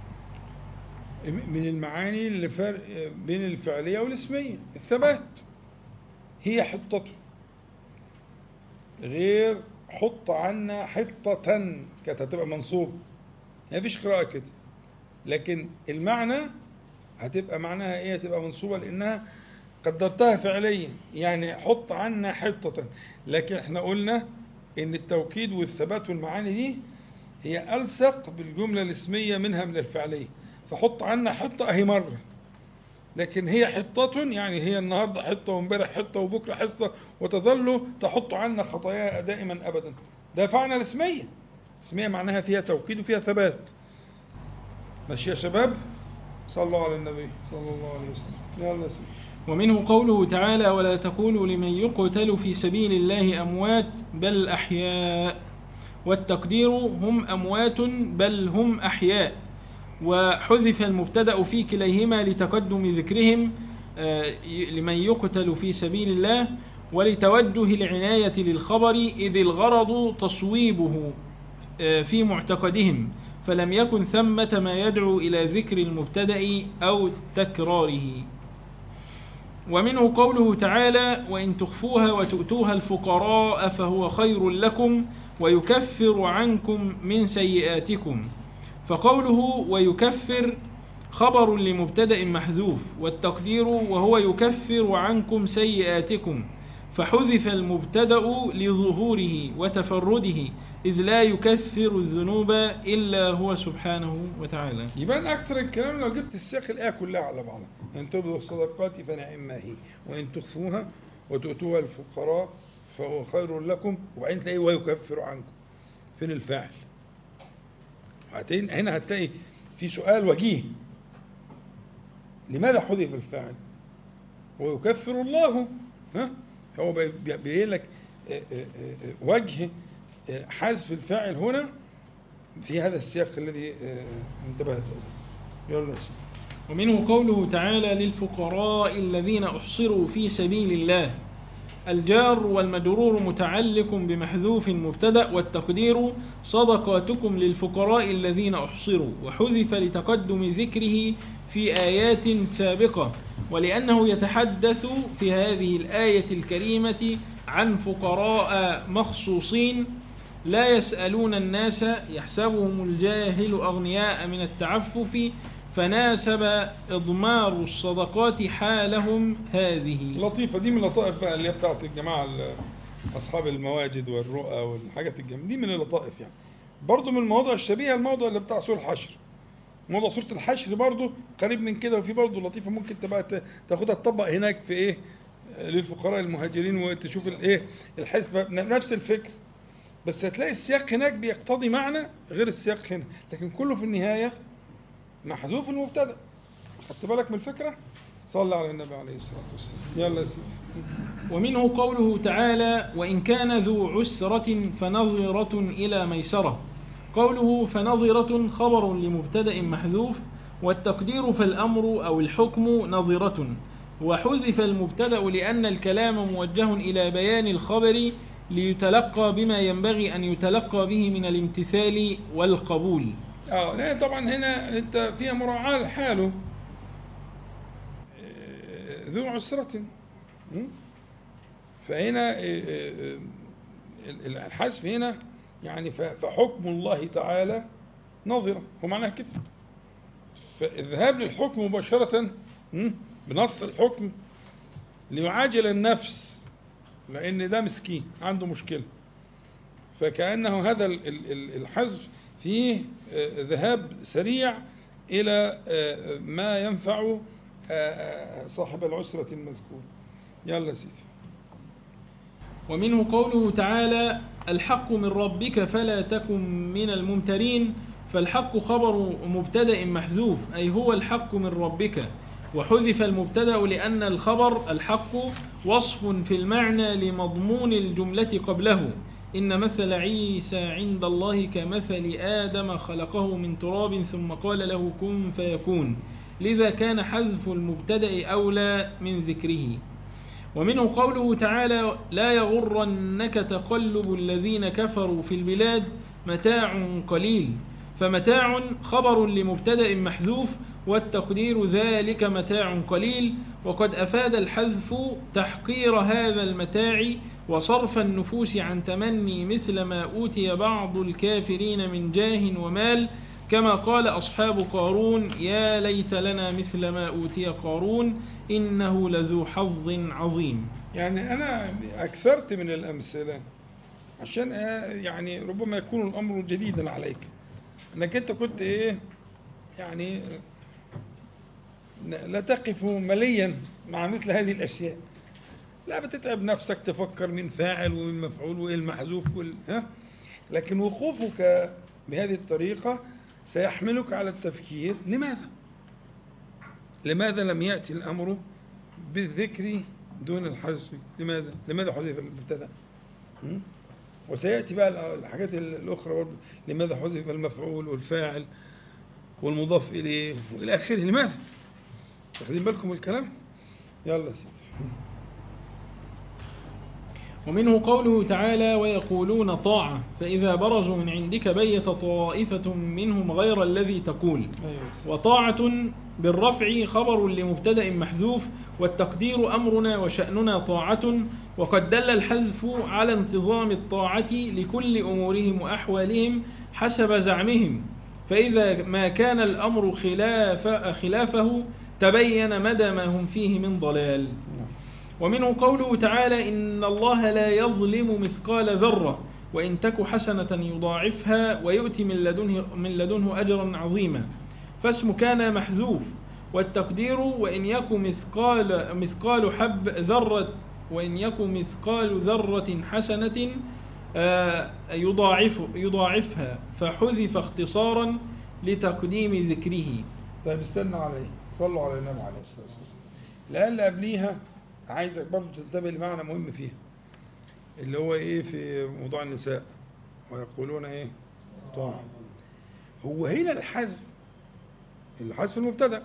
من المعاني اللي فرق بين الفعلية والاسمية الثبات هي حطته غير حط عنا حطة كانت هتبقى منصوب ما فيش قراءة كده لكن المعنى هتبقى معناها ايه هتبقى منصوبة لانها قدرتها فعليا يعني حط عنا حطة لكن احنا قلنا ان التوكيد والثبات والمعاني دي هي ألصق بالجملة الاسمية منها من الفعلية فحط عنا حطة اهي مرة لكن هي حطة يعني هي النهاردة حطة وامبارح حطة وبكرة حطة وتظل تحط عنا خطاياها دائما أبدا ده فعنا الاسمية الاسمية معناها فيها توكيد وفيها ثبات ماشي يا شباب صلوا على النبي صلى الله عليه وسلم يلا سيدي ومنه قوله تعالى ولا تقولوا لمن يقتل في سبيل الله أموات بل أحياء والتقدير هم أموات بل هم أحياء وحذف المبتدأ في كليهما لتقدم ذكرهم آه، لمن يقتل في سبيل الله ولتوجه العناية للخبر إذ الغرض تصويبه آه، في معتقدهم فلم يكن ثمة ما يدعو إلى ذكر المبتدأ أو تكراره ومنه قوله تعالى وإن تخفوها وتؤتوها الفقراء فهو خير لكم ويكفر عنكم من سيئاتكم فقوله ويكفر خبر لمبتدأ محذوف والتقدير وهو يكفر عنكم سيئاتكم فحذف المبتدأ لظهوره وتفرده إذ لا يكفر الذنوب إلا هو سبحانه وتعالى يبان أكثر الكلام لو جبت السياق الآية كلها على بعضها إن تبدوا الصدقات فنعم ما هي وإن تخفوها وتؤتوها الفقراء فهو خير لكم وبعدين تلاقيه ويكفر عنكم فين الفاعل وبعدين هنا هتلاقي في سؤال وجيه لماذا حذف الفاعل ويكفر الله ها هو بيبين لك آه، آه، آه، وجه حذف الفاعل هنا في هذا السياق الذي انتبهت يلا يا سيدي ومنه قوله تعالى للفقراء الذين أحصروا في سبيل الله الجار والمجرور متعلق بمحذوف مبتدأ والتقدير صدقاتكم للفقراء الذين أحصروا وحذف لتقدم ذكره في آيات سابقة ولأنه يتحدث في هذه الآية الكريمة عن فقراء مخصوصين لا يسألون الناس يحسبهم الجاهل أغنياء من التعفف فناسب إضمار الصدقات حالهم هذه لطيفة دي من اللطائف بقى اللي هي بتاعت الجماعة أصحاب المواجد والرؤى والحاجات الجميلة دي من اللطائف يعني برضه من المواضع الشبيهة الموضوع اللي بتاع سورة الحشر موضوع سورة الحشر برضه قريب من كده وفي برضه لطيفة ممكن تبقى تاخدها تطبق هناك في ايه للفقراء المهاجرين وتشوف الايه الحسبة نفس الفكر بس هتلاقي السياق هناك بيقتضي معنى غير السياق هنا لكن كله في النهاية محذوف المبتدا خدت بالك من الفكرة صلى على النبي عليه الصلاة والسلام يلا يا سيدي ومنه قوله تعالى وإن كان ذو عسرة فنظرة إلى ميسرة قوله فنظرة خبر لمبتدأ محذوف والتقدير فالأمر أو الحكم نظرة وحذف المبتدأ لأن الكلام موجه إلى بيان الخبر ليتلقى بما ينبغي أن يتلقى به من الامتثال والقبول اه لا طبعا هنا انت فيها مراعاة لحاله ذو عسرة فهنا الحذف هنا يعني فحكم الله تعالى نظرة هو معناها كده فالذهاب للحكم مباشرة بنص الحكم ليعاجل النفس لأن ده مسكين عنده مشكلة فكأنه هذا الحذف فيه ذهاب سريع إلى ما ينفع صاحب العسرة المذكور يلا سيدي ومنه قوله تعالى الحق من ربك فلا تكن من الممترين فالحق خبر مبتدأ محذوف أي هو الحق من ربك وحذف المبتدأ لأن الخبر الحق وصف في المعنى لمضمون الجملة قبله إن مثل عيسى عند الله كمثل آدم خلقه من تراب ثم قال له كن فيكون لذا كان حذف المبتدأ أولى من ذكره ومنه قوله تعالى لا يغرنك تقلب الذين كفروا في البلاد متاع قليل فمتاع خبر لمبتدأ محذوف والتقدير ذلك متاع قليل وقد أفاد الحذف تحقير هذا المتاع وصرف النفوس عن تمني مثل ما أوتي بعض الكافرين من جاه ومال كما قال أصحاب قارون يا ليت لنا مثل ما أوتي قارون إنه لذو حظ عظيم يعني أنا أكثرت من الأمثلة عشان آه، يعني ربما يكون الأمر جديدا عليك أنك أنت كنت إيه يعني لا تقف مليا مع مثل هذه الأشياء لا بتتعب نفسك تفكر مين فاعل ومين مفعول وإيه المحذوف وال... ها؟ لكن وقوفك بهذه الطريقة سيحملك على التفكير لماذا؟ لماذا لم يأتي الأمر بالذكر دون الحذف؟ لماذا؟ لماذا حذف المبتدأ؟ م? وسيأتي بقى الحاجات الأخرى برضه لماذا حذف المفعول والفاعل والمضاف إليه وإلى آخره لماذا؟ واخدين بالكم من الكلام؟ يلا يا سيدي ومنه قوله تعالى ويقولون طاعة فإذا برزوا من عندك بيت طائفة منهم غير الذي تقول أيوة وطاعة بالرفع خبر لمبتدأ محذوف والتقدير أمرنا وشأننا طاعة وقد دل الحذف على انتظام الطاعة لكل أمورهم وأحوالهم حسب زعمهم فإذا ما كان الأمر خلاف خلافه تبين مدى ما هم فيه من ضلال ومنه قوله تعالى إن الله لا يظلم مثقال ذرة وإن تك حسنة يضاعفها ويؤتي من لدنه, من لدنه أجرا عظيما فاسم كان محذوف والتقدير وإن يك مثقال, مثقال حب ذرة وإن يك مثقال ذرة حسنة آه، يضاعف يضاعفها فحذف اختصارا لتقديم ذكره طيب استنوا عليه صلوا على النبي عليه الصلاة والسلام الآية اللي قبليها عايزك برضو تنتبه لمعنى مهم فيها اللي هو ايه في موضوع النساء ويقولون ايه طاعة هو هنا الحذف الحذف المبتدا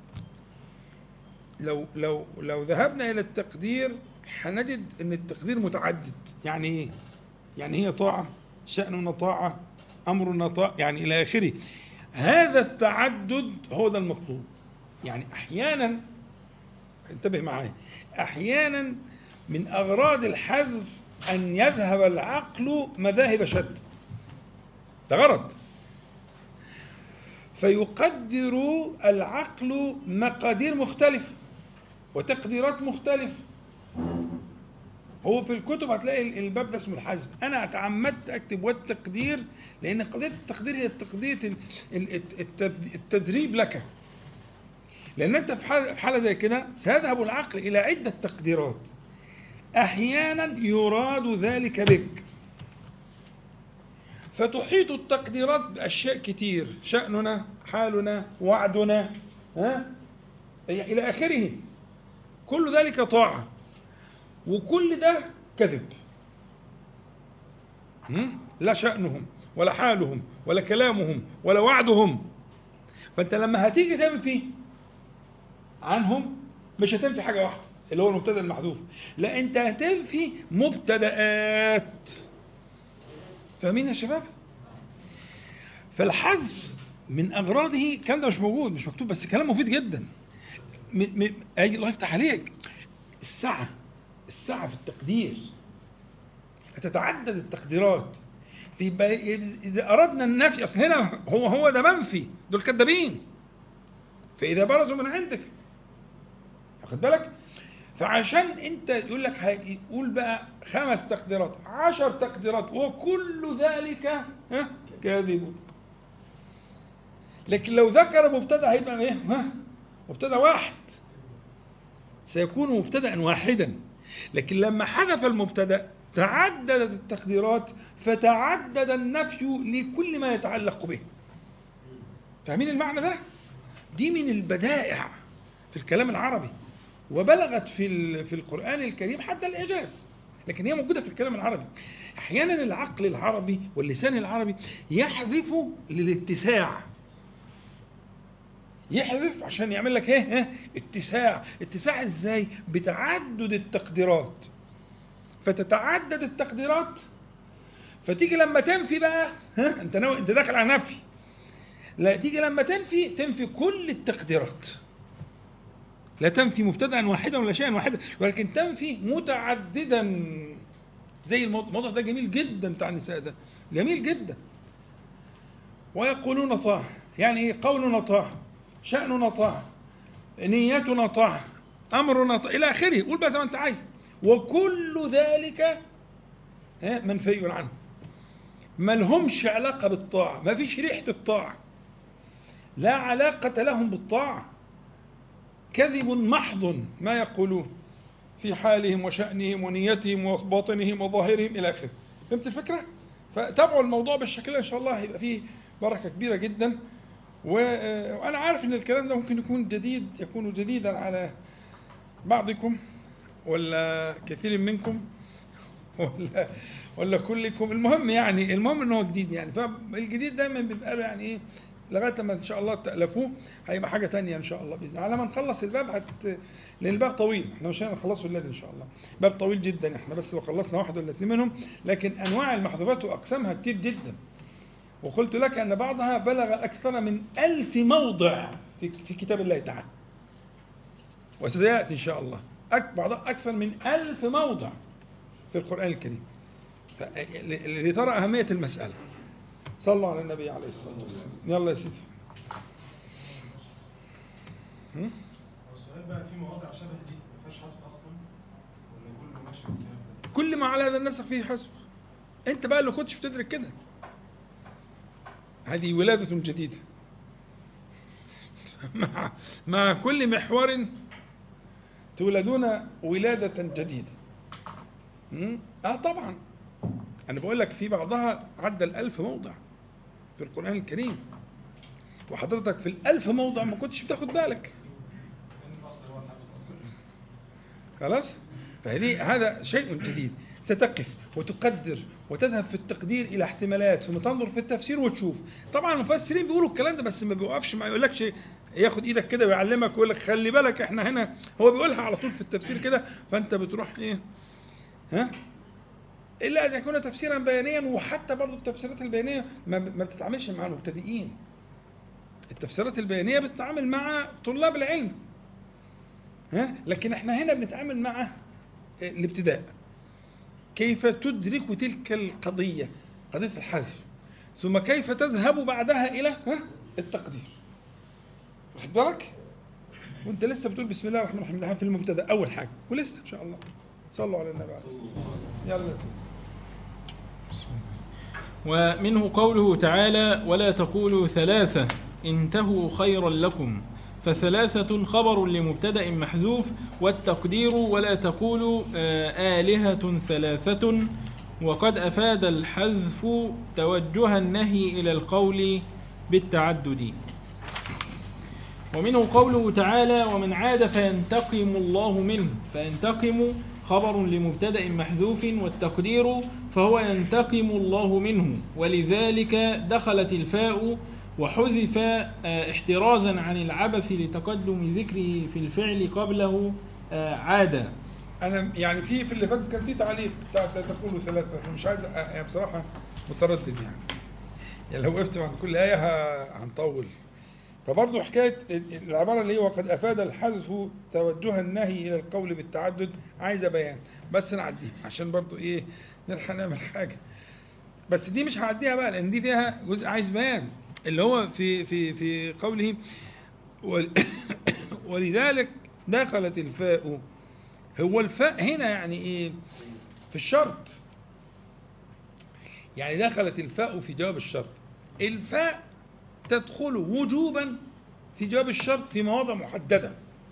لو لو لو ذهبنا الى التقدير هنجد ان التقدير متعدد يعني ايه يعني هي طاعة شأننا طاعة أمرنا طاعة يعني إلى آخره هذا التعدد هو ده المطلوب يعني أحيانا انتبه معايا أحيانا من أغراض الحذف أن يذهب العقل مذاهب شتى ده غرض فيقدر العقل مقادير مختلفة وتقديرات مختلفة هو في الكتب هتلاقي الباب ده اسمه الحزم انا تعمدت اكتب والتقدير لان قضيه التقدير هي قضيه التدريب لك لان انت في حاله زي كده سيذهب العقل الى عده تقديرات احيانا يراد ذلك بك فتحيط التقديرات باشياء كتير شاننا حالنا وعدنا ها الى اخره كل ذلك طاعه وكل ده كذب لا شأنهم ولا حالهم ولا كلامهم ولا وعدهم فأنت لما هتيجي تنفي عنهم مش هتنفي حاجة واحدة اللي هو المبتدا المحذوف لا انت هتنفي مبتدآت فاهمين يا شباب فالحذف من اغراضه كان ده مش موجود مش مكتوب بس كلام مفيد جدا م... م... أي الله يفتح عليك السعه السعة في التقدير هتتعدد التقديرات في إذا أردنا النفي أصل هنا هو هو ده منفي دول كذابين فإذا برزوا من عندك واخد بالك فعشان انت يقول لك هيقول بقى خمس تقديرات عشر تقديرات وكل ذلك ها كاذب لكن لو ذكر مبتدا هيبقى ايه ها مبتدا واحد سيكون مبتدا واحدا لكن لما حذف المبتدا تعددت التقديرات فتعدد النفي لكل ما يتعلق به فاهمين المعنى ده دي من البدائع في الكلام العربي وبلغت في في القران الكريم حتى الاعجاز لكن هي موجوده في الكلام العربي احيانا العقل العربي واللسان العربي يحذف للاتساع يحذف عشان يعمل لك ايه ها؟ اتساع اتساع ازاي بتعدد التقديرات فتتعدد التقديرات فتيجي لما تنفي بقى ها انت ناوي انت داخل على نفي لا تيجي لما تنفي تنفي كل التقديرات لا تنفي مبتدا واحدا ولا شيئا واحدا ولكن تنفي متعددا زي الموضوع الموضوع ده جميل جدا بتاع النساء ده جميل جدا ويقولون طاعة يعني ايه قولنا طاعة شأننا طاعة نيتنا طاعة أمرنا طاعة إلى آخره قول بقى زي ما أنت عايز وكل ذلك ها، منفي عنه ما لهمش علاقة بالطاعة ما فيش ريحة الطاعة لا علاقة لهم بالطاعة كذب محض ما يقولون في حالهم وشأنهم ونيتهم وباطنهم وظاهرهم إلى آخره فهمت الفكرة؟ فتابعوا الموضوع بالشكل ده إن شاء الله هيبقى فيه بركة كبيرة جدا و- وأنا عارف إن الكلام ده ممكن يكون جديد يكون جديدا على بعضكم ولا كثير منكم ولا ولا كلكم المهم يعني المهم ان هو جديد يعني فالجديد دايما بيبقى له يعني ايه لغايه لما ان شاء الله تالفوه هيبقى حاجه تانية ان شاء الله باذن الله على ما نخلص الباب هت لان الباب طويل احنا مش هنخلصه الليل ان شاء الله باب طويل جدا احنا بس لو خلصنا واحد ولا اثنين منهم لكن انواع المحذوفات واقسامها كتير جدا وقلت لك ان بعضها بلغ اكثر من ألف موضع في في كتاب الله تعالى وسياتي ان شاء الله أك- بعضها اكثر من ألف موضع في القران الكريم ف- ل- لترى اهميه المساله صلوا على النبي عليه الصلاه والسلام يلا يا سيدي هم؟ السؤال بقى في مواضع شبه دي ما فيهاش حذف اصلا ولا كله ماشي بالسياق ده؟ كل ما على هذا النسق فيه حسب انت بقى اللي كنتش بتدرك كده هذه ولادة جديدة مع مع كل محور تولدون ولادة جديدة م? اه طبعا انا بقول لك في بعضها عدى الألف موضع في القرآن الكريم وحضرتك في الألف موضع ما كنتش بتاخد بالك لان الاصل هو الحذف اصلا خلاص فهذه هذا شيء جديد ستقف وتقدر وتذهب في التقدير الى احتمالات ثم تنظر في التفسير وتشوف طبعا المفسرين بيقولوا الكلام ده بس ما بيوقفش ما يقولكش ياخد ايدك كده ويعلمك ويقول لك خلي بالك احنا هنا هو بيقولها على طول في التفسير كده فانت بتروح ايه ها الا ان يكون تفسيرا بيانيا وحتى برضه التفسيرات البيانيه ما ما بتتعاملش مع المبتدئين التفسيرات البيانيه بتتعامل مع طلاب العلم ها لكن احنا هنا بنتعامل مع الابتداء كيف تدرك تلك القضية قضية الحذف ثم كيف تذهب بعدها إلى ها التقدير واخد بالك وانت لسه بتقول بسم الله الرحمن الرحيم في المبتدا اول حاجه ولسه ان شاء الله صلوا على النبي عليه الصلاه والسلام يلا يا سيدي ومنه قوله تعالى ولا تقولوا ثلاثة انتهوا خيرا لكم فثلاثة خبر لمبتدأ محذوف والتقدير ولا تقولوا آه، آلهة ثلاثة وقد أفاد الحذف توجه النهي إلى القول بالتعدد ومنه قوله تعالى ومن عاد فينتقم الله منه فينتقم خبر لمبتدأ محذوف والتقدير فهو ينتقم الله منه ولذلك دخلت الفاء وحذف آه، احترازا عن العبث لتقدم ذكره في الفعل قبله آه، عاد انا يعني في في اللي فات كان في تعليق بتاع تقول ثلاثه انا مش عايز أ- يعني بصراحه متردد يعني يعني لو وقفت عند كل ايه ه- هنطول فبرضه حكايه العباره اللي هي وقد افاد الحذف توجه النهي الى القول بالتعدد عايزه بيان بس نعديها عشان برضه ايه نلحق نعمل حاجه بس دي مش هعديها بقى لان دي فيها جزء عايز بيان اللي هو في في في قوله ول- ولذلك دخلت الفاء هو الفاء هنا يعني ايه في الشرط يعني دخلت الفاء في جواب الشرط الفاء تدخل وجوبا في جواب الشرط في مواضع محددة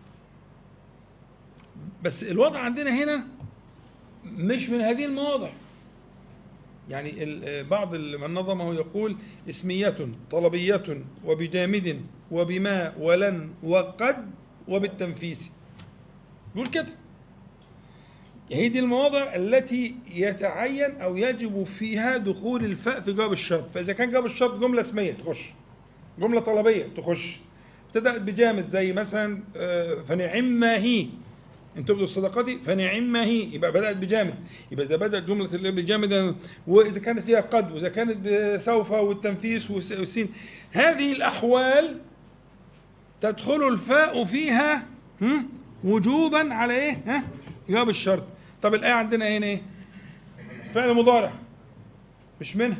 بس الوضع عندنا هنا مش من هذه المواضع يعني ال- بعض ال- من نظمه يقول اسمية طلبية وبجامد وبما ولن وقد وبالتنفيس يقول كده هي دي المواضع التي يتعين او يجب فيها دخول الفاء في جواب الشرط فاذا كان جواب الشرط جمله اسميه تخش جمله طلبيه تخش ابتدأت بجامد زي مثلا آه، فنعم ما هي ان تبدوا الصدقات فنعم ما هي يبقى بدأت بجامد يبقى إذا بدأت جملة اللي بالجامد وإذا كانت فيها قد وإذا كانت بسوف والتنفيس والس- والسين هذه الأحوال تدخل الفاء فيها هم؟ وجوبا على ايه ها جواب الشرط طب الآية عندنا هنا ايه فعل مضارع مش منها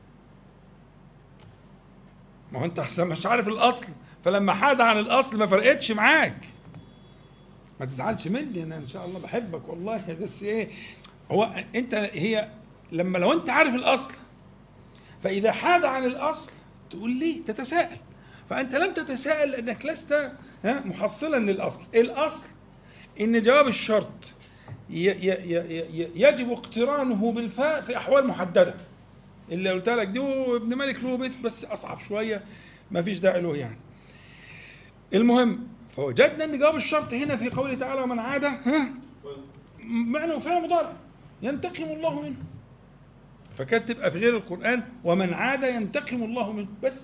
ما هو انت أحسن مش عارف الاصل فلما حاد عن الاصل ما فرقتش معاك ما تزعلش مني انا ان شاء الله بحبك والله بس ايه هو انت هي لما لو انت عارف الاصل فاذا حاد عن الاصل تقول لي تتساءل فانت لم تتساءل لانك لست ها، محصلا للاصل الاصل ان جواب الشرط ي- ي- ي- ي- يجب اقترانه بالفاء في احوال محدده اللي قلت لك دي وابن مالك له بيت بس اصعب شويه ما فيش داعي له يعني المهم فوجدنا ان جواب الشرط هنا في قوله تعالى ومن عاد ها معنى فعل مضارع ينتقم الله منه فكانت تبقى في غير القرآن ومن عاد ينتقم الله منه بس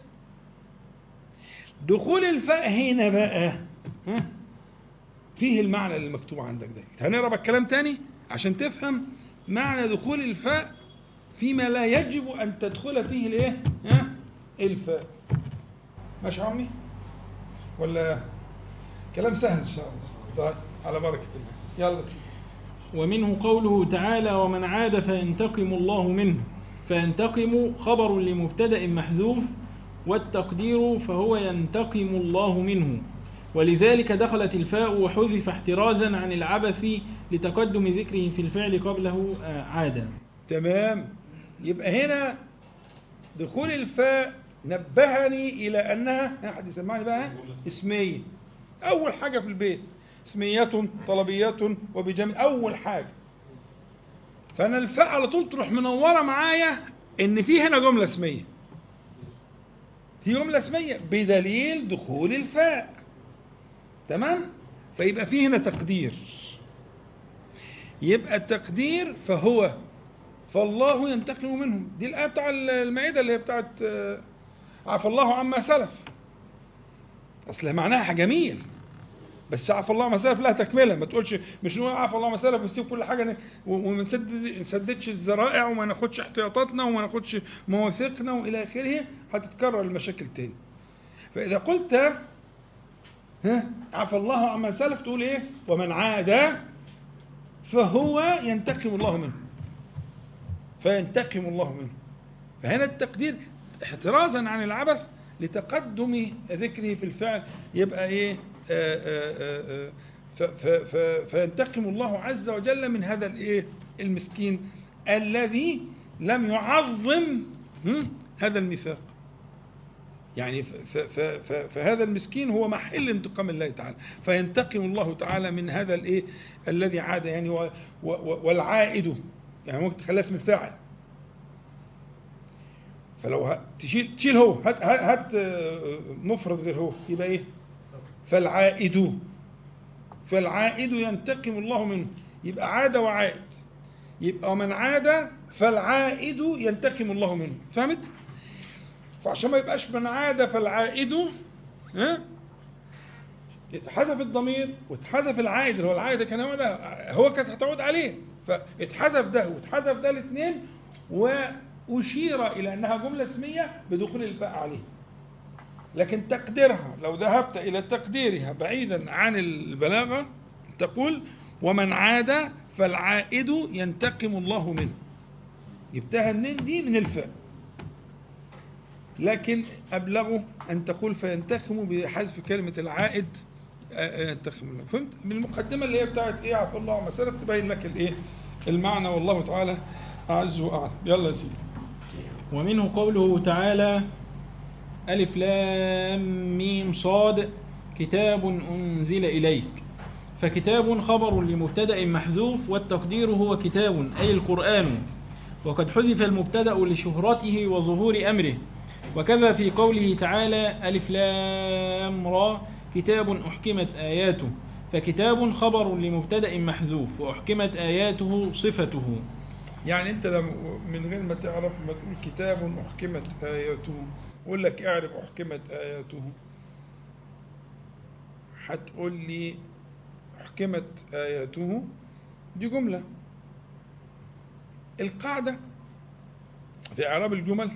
دخول الفاء هنا بقى ها فيه المعنى اللي مكتوب عندك ده هنقرا بقى الكلام تاني عشان تفهم معنى دخول الفاء فيما لا يجب ان تدخل فيه الايه ها الفاء ماشي يا عمي ولا كلام سهل ان شاء الله طيب على بركه الله يلا سيدي. ومنه قوله تعالى ومن عاد فينتقم الله منه فينتقم خبر لمبتدأ محذوف والتقدير فهو ينتقم الله منه ولذلك دخلت الفاء وحذف احترازا عن العبث لتقدم ذكره في الفعل قبله آه، عادا تمام يبقى هنا دخول الفاء نبهني الى انها حد يسمعني بقى اسميه اول حاجه في البيت اسميات طلبيات وبجمع اول حاجه فانا الفاء على طول تروح منوره معايا ان في هنا جمله اسميه في جمله اسميه بدليل دخول الفاء تمام فيبقى في هنا تقدير يبقى التقدير فهو فالله ينتقم منهم دي الآية بتاع المائدة اللي هي بتاعت آه، عفى الله عما سلف أصل معناها جميل بس عفى الله عما سلف لها تكملة ما تقولش مش نقول عفى الله عما سلف ونسيب كل حاجة ن- و- وما نسدد- نسددش الذرائع وما ناخدش احتياطاتنا وما ناخدش مواثيقنا وإلى آخره هتتكرر المشاكل تاني فإذا قلت ها عفى الله عما سلف تقول إيه ومن عاد فهو ينتقم الله منه فينتقم الله منه فهنا التقدير احترازا عن العبث لتقدم ذكره في الفعل يبقى ايه آه، آه، آه، آه، ف- ف- ف- فينتقم الله عز وجل من هذا الايه المسكين الذي لم يعظم هم، هذا الميثاق يعني ف- ف- ف- ف- فهذا المسكين هو محل انتقام الله تعالى فينتقم الله تعالى من هذا الايه الذي عاد يعني و- و- و- والعائد يعني ممكن تخليها اسم الفاعل فلو ه- تشيل تشيل هو هات هات هات، آه، مفرد غير هو يبقى ايه فالعائد فالعائد ينتقم الله منه يبقى عاد وعائد يبقى من عاد فالعائد ينتقم الله منه فهمت فعشان ما يبقاش من عاد فالعائد ها اتحذف الضمير واتحذف العائد اللي هو العائد كان هو ده هو كانت هتعود عليه فاتحذف ده واتحذف ده الاثنين وأشير إلى أنها جملة اسمية بدخول الفاء عليه لكن تقديرها لو ذهبت إلى تقديرها بعيدا عن البلاغة تقول ومن عاد فالعائد ينتقم الله منه جبتها منين دي من الفاء لكن أبلغه أن تقول فينتقم بحذف كلمة العائد آه، آه، ينتقم الله فهمت من المقدمة اللي هي بتاعت إيه عفى الله عما سلف تبين لك الإيه المعنى والله تعالى أعز وأعلم يلا يا سيدي ومنه قوله تعالى ألف لام ميم صاد كتاب أنزل إليك فكتاب خبر لمبتدأ محذوف والتقدير هو كتاب أي القرآن وقد حذف المبتدأ لشهرته وظهور أمره وكذا في قوله تعالى ألف لام را كتاب أحكمت آياته فكتاب خبر لمبتدأ محذوف وأحكمت آياته صفته يعني أنت لما من غير ما تعرف ما تقول كتاب أحكمت آياته يقول لك اعرف أحكمت آياته هتقول لي أحكمت آياته دي جملة القاعدة في إعراب الجمل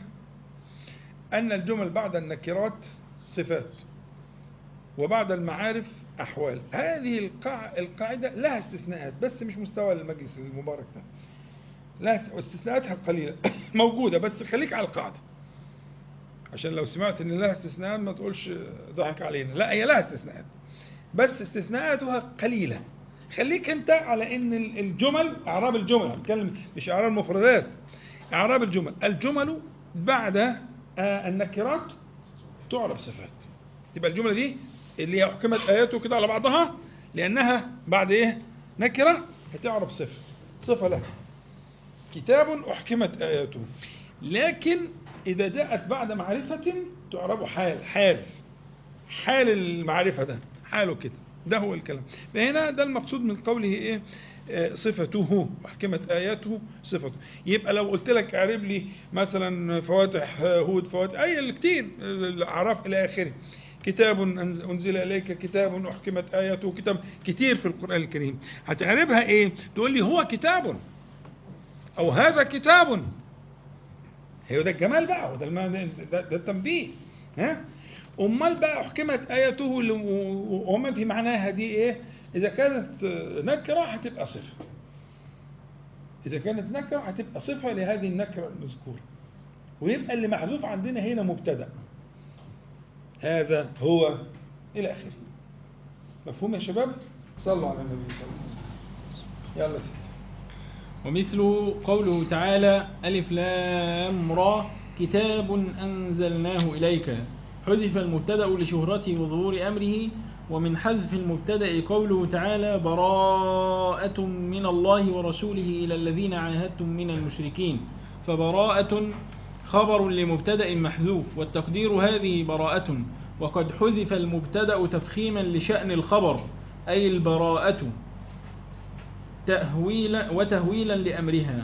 أن الجمل بعد النكرات صفات وبعد المعارف أحوال هذه القاع- القاعدة لها استثناءات بس مش مستوى المجلس المبارك ده لا واستثناءاتها قليلة موجودة بس خليك على القاعدة عشان لو سمعت ان لها استثناءات ما تقولش ضحك علينا لا هي لها استثناءات بس استثناءاتها قليلة خليك انت على ان ال- الجمل اعراب الجمل هنتكلم مش اعراب المفردات اعراب الجمل الجمل بعد آه، النكرات تعرف صفات تبقى الجملة دي اللي هي حكمت آياته كده على بعضها لأنها بعد إيه نكرة هتعرف صفة صفة لها كتاب أحكمت آياته لكن إذا جاءت بعد معرفة تعرب حال حال حال المعرفة ده حاله كده ده هو الكلام فهنا ده المقصود من قوله إيه آه، صفته وحكمت آياته صفته يبقى لو قلت لك اعرب لي مثلا فواتح آه، هود فواتح أي اللي كتير آه، الأعراف إلى آخره كتاب أنز- أنزل إليك كتاب أحكمت آياته كتاب كتير في القرآن الكريم هتعربها إيه تقول لي هو كتاب أو هذا كتاب هي ده الجمال بقى وده الم- ده, ده التنبيه ها امال بقى احكمت اياته اللي- و- وما في معناها دي ايه اذا كانت نكره هتبقى صفه اذا كانت نكره هتبقى صفه لهذه النكره المذكوره ويبقى اللي محذوف عندنا هنا مبتدا هذا هو الى اخره مفهوم يا شباب صلوا على النبي صلى الله عليه وسلم يلا يا سيدي ومثل قوله تعالى ألف لام را كتاب أنزلناه إليك حذف المبتدأ لشهرته وظهور أمره ومن حذف المبتدأ قوله تعالى براءة من الله ورسوله إلى الذين عاهدتم من المشركين فبراءة خبر لمبتدأ محذوف والتقدير هذه براءة وقد حذف المبتدأ تفخيما لشأن الخبر أي البراءة تأهويلا وتهويلا لأمرها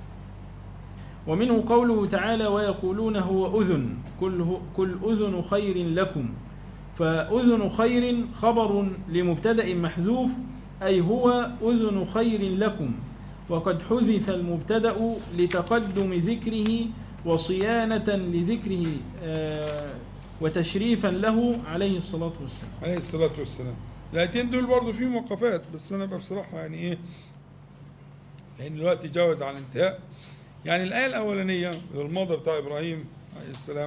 ومنه قوله تعالى ويقولون هو أذن كل, كل أذن خير لكم فأذن خير خبر لمبتدأ محذوف أي هو أذن خير لكم وقد حذف المبتدأ لتقدم ذكره وصيانة لذكره آه، وتشريفا له عليه الصلاة والسلام عليه الصلاة والسلام الآيتين دول برضه فيهم وقفات بس أنا بقى بصراحة يعني إيه لأن الوقت جاوز على الانتهاء يعني الآية الأولانية الماضي بتاع إبراهيم عليه السلام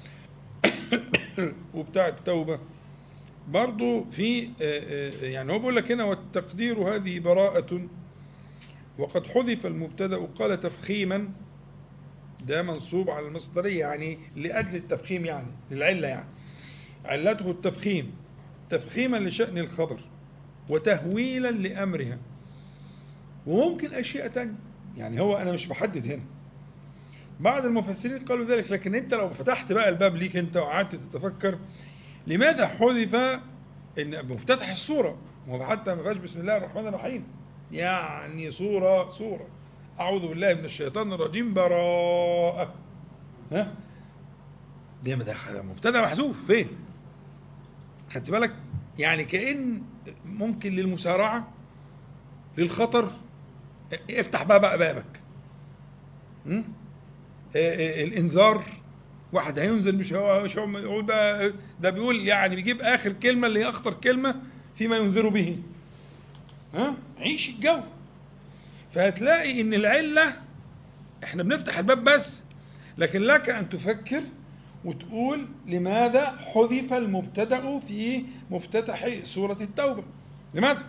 وبتاع التوبة برضه في آه، آه، يعني هو بيقول لك هنا والتقدير هذه براءة وقد حذف المبتدأ قال تفخيما ده منصوب على المصدرية يعني لأجل التفخيم يعني للعلة يعني علته التفخيم تفخيما لشأن الخبر وتهويلا لأمرها وممكن أشياء تانية يعني هو أنا مش بحدد هنا بعض المفسرين قالوا ذلك لكن أنت لو فتحت بقى الباب ليك أنت وقعدت تتفكر لماذا حذف إن مفتتح السورة وهو حتى ما فيهاش بسم الله الرحمن الرحيم يعني سورة سورة أعوذ بالله من الشيطان الرجيم براءة ها دي ما ده مبتدا محذوف فين خدت بالك يعني كأن ممكن للمسارعة للخطر افتح بقى بقى بابك م? آه، آه، الانذار واحد هينزل مش هو مش هو يقول بقى ده بيقول يعني بيجيب اخر كلمه اللي هي اخطر كلمه فيما ينذر به ها عيش الجو فهتلاقي ان العله احنا بنفتح الباب بس لكن لك ان تفكر وتقول لماذا حذف المبتدا في مفتتح سوره التوبه لماذا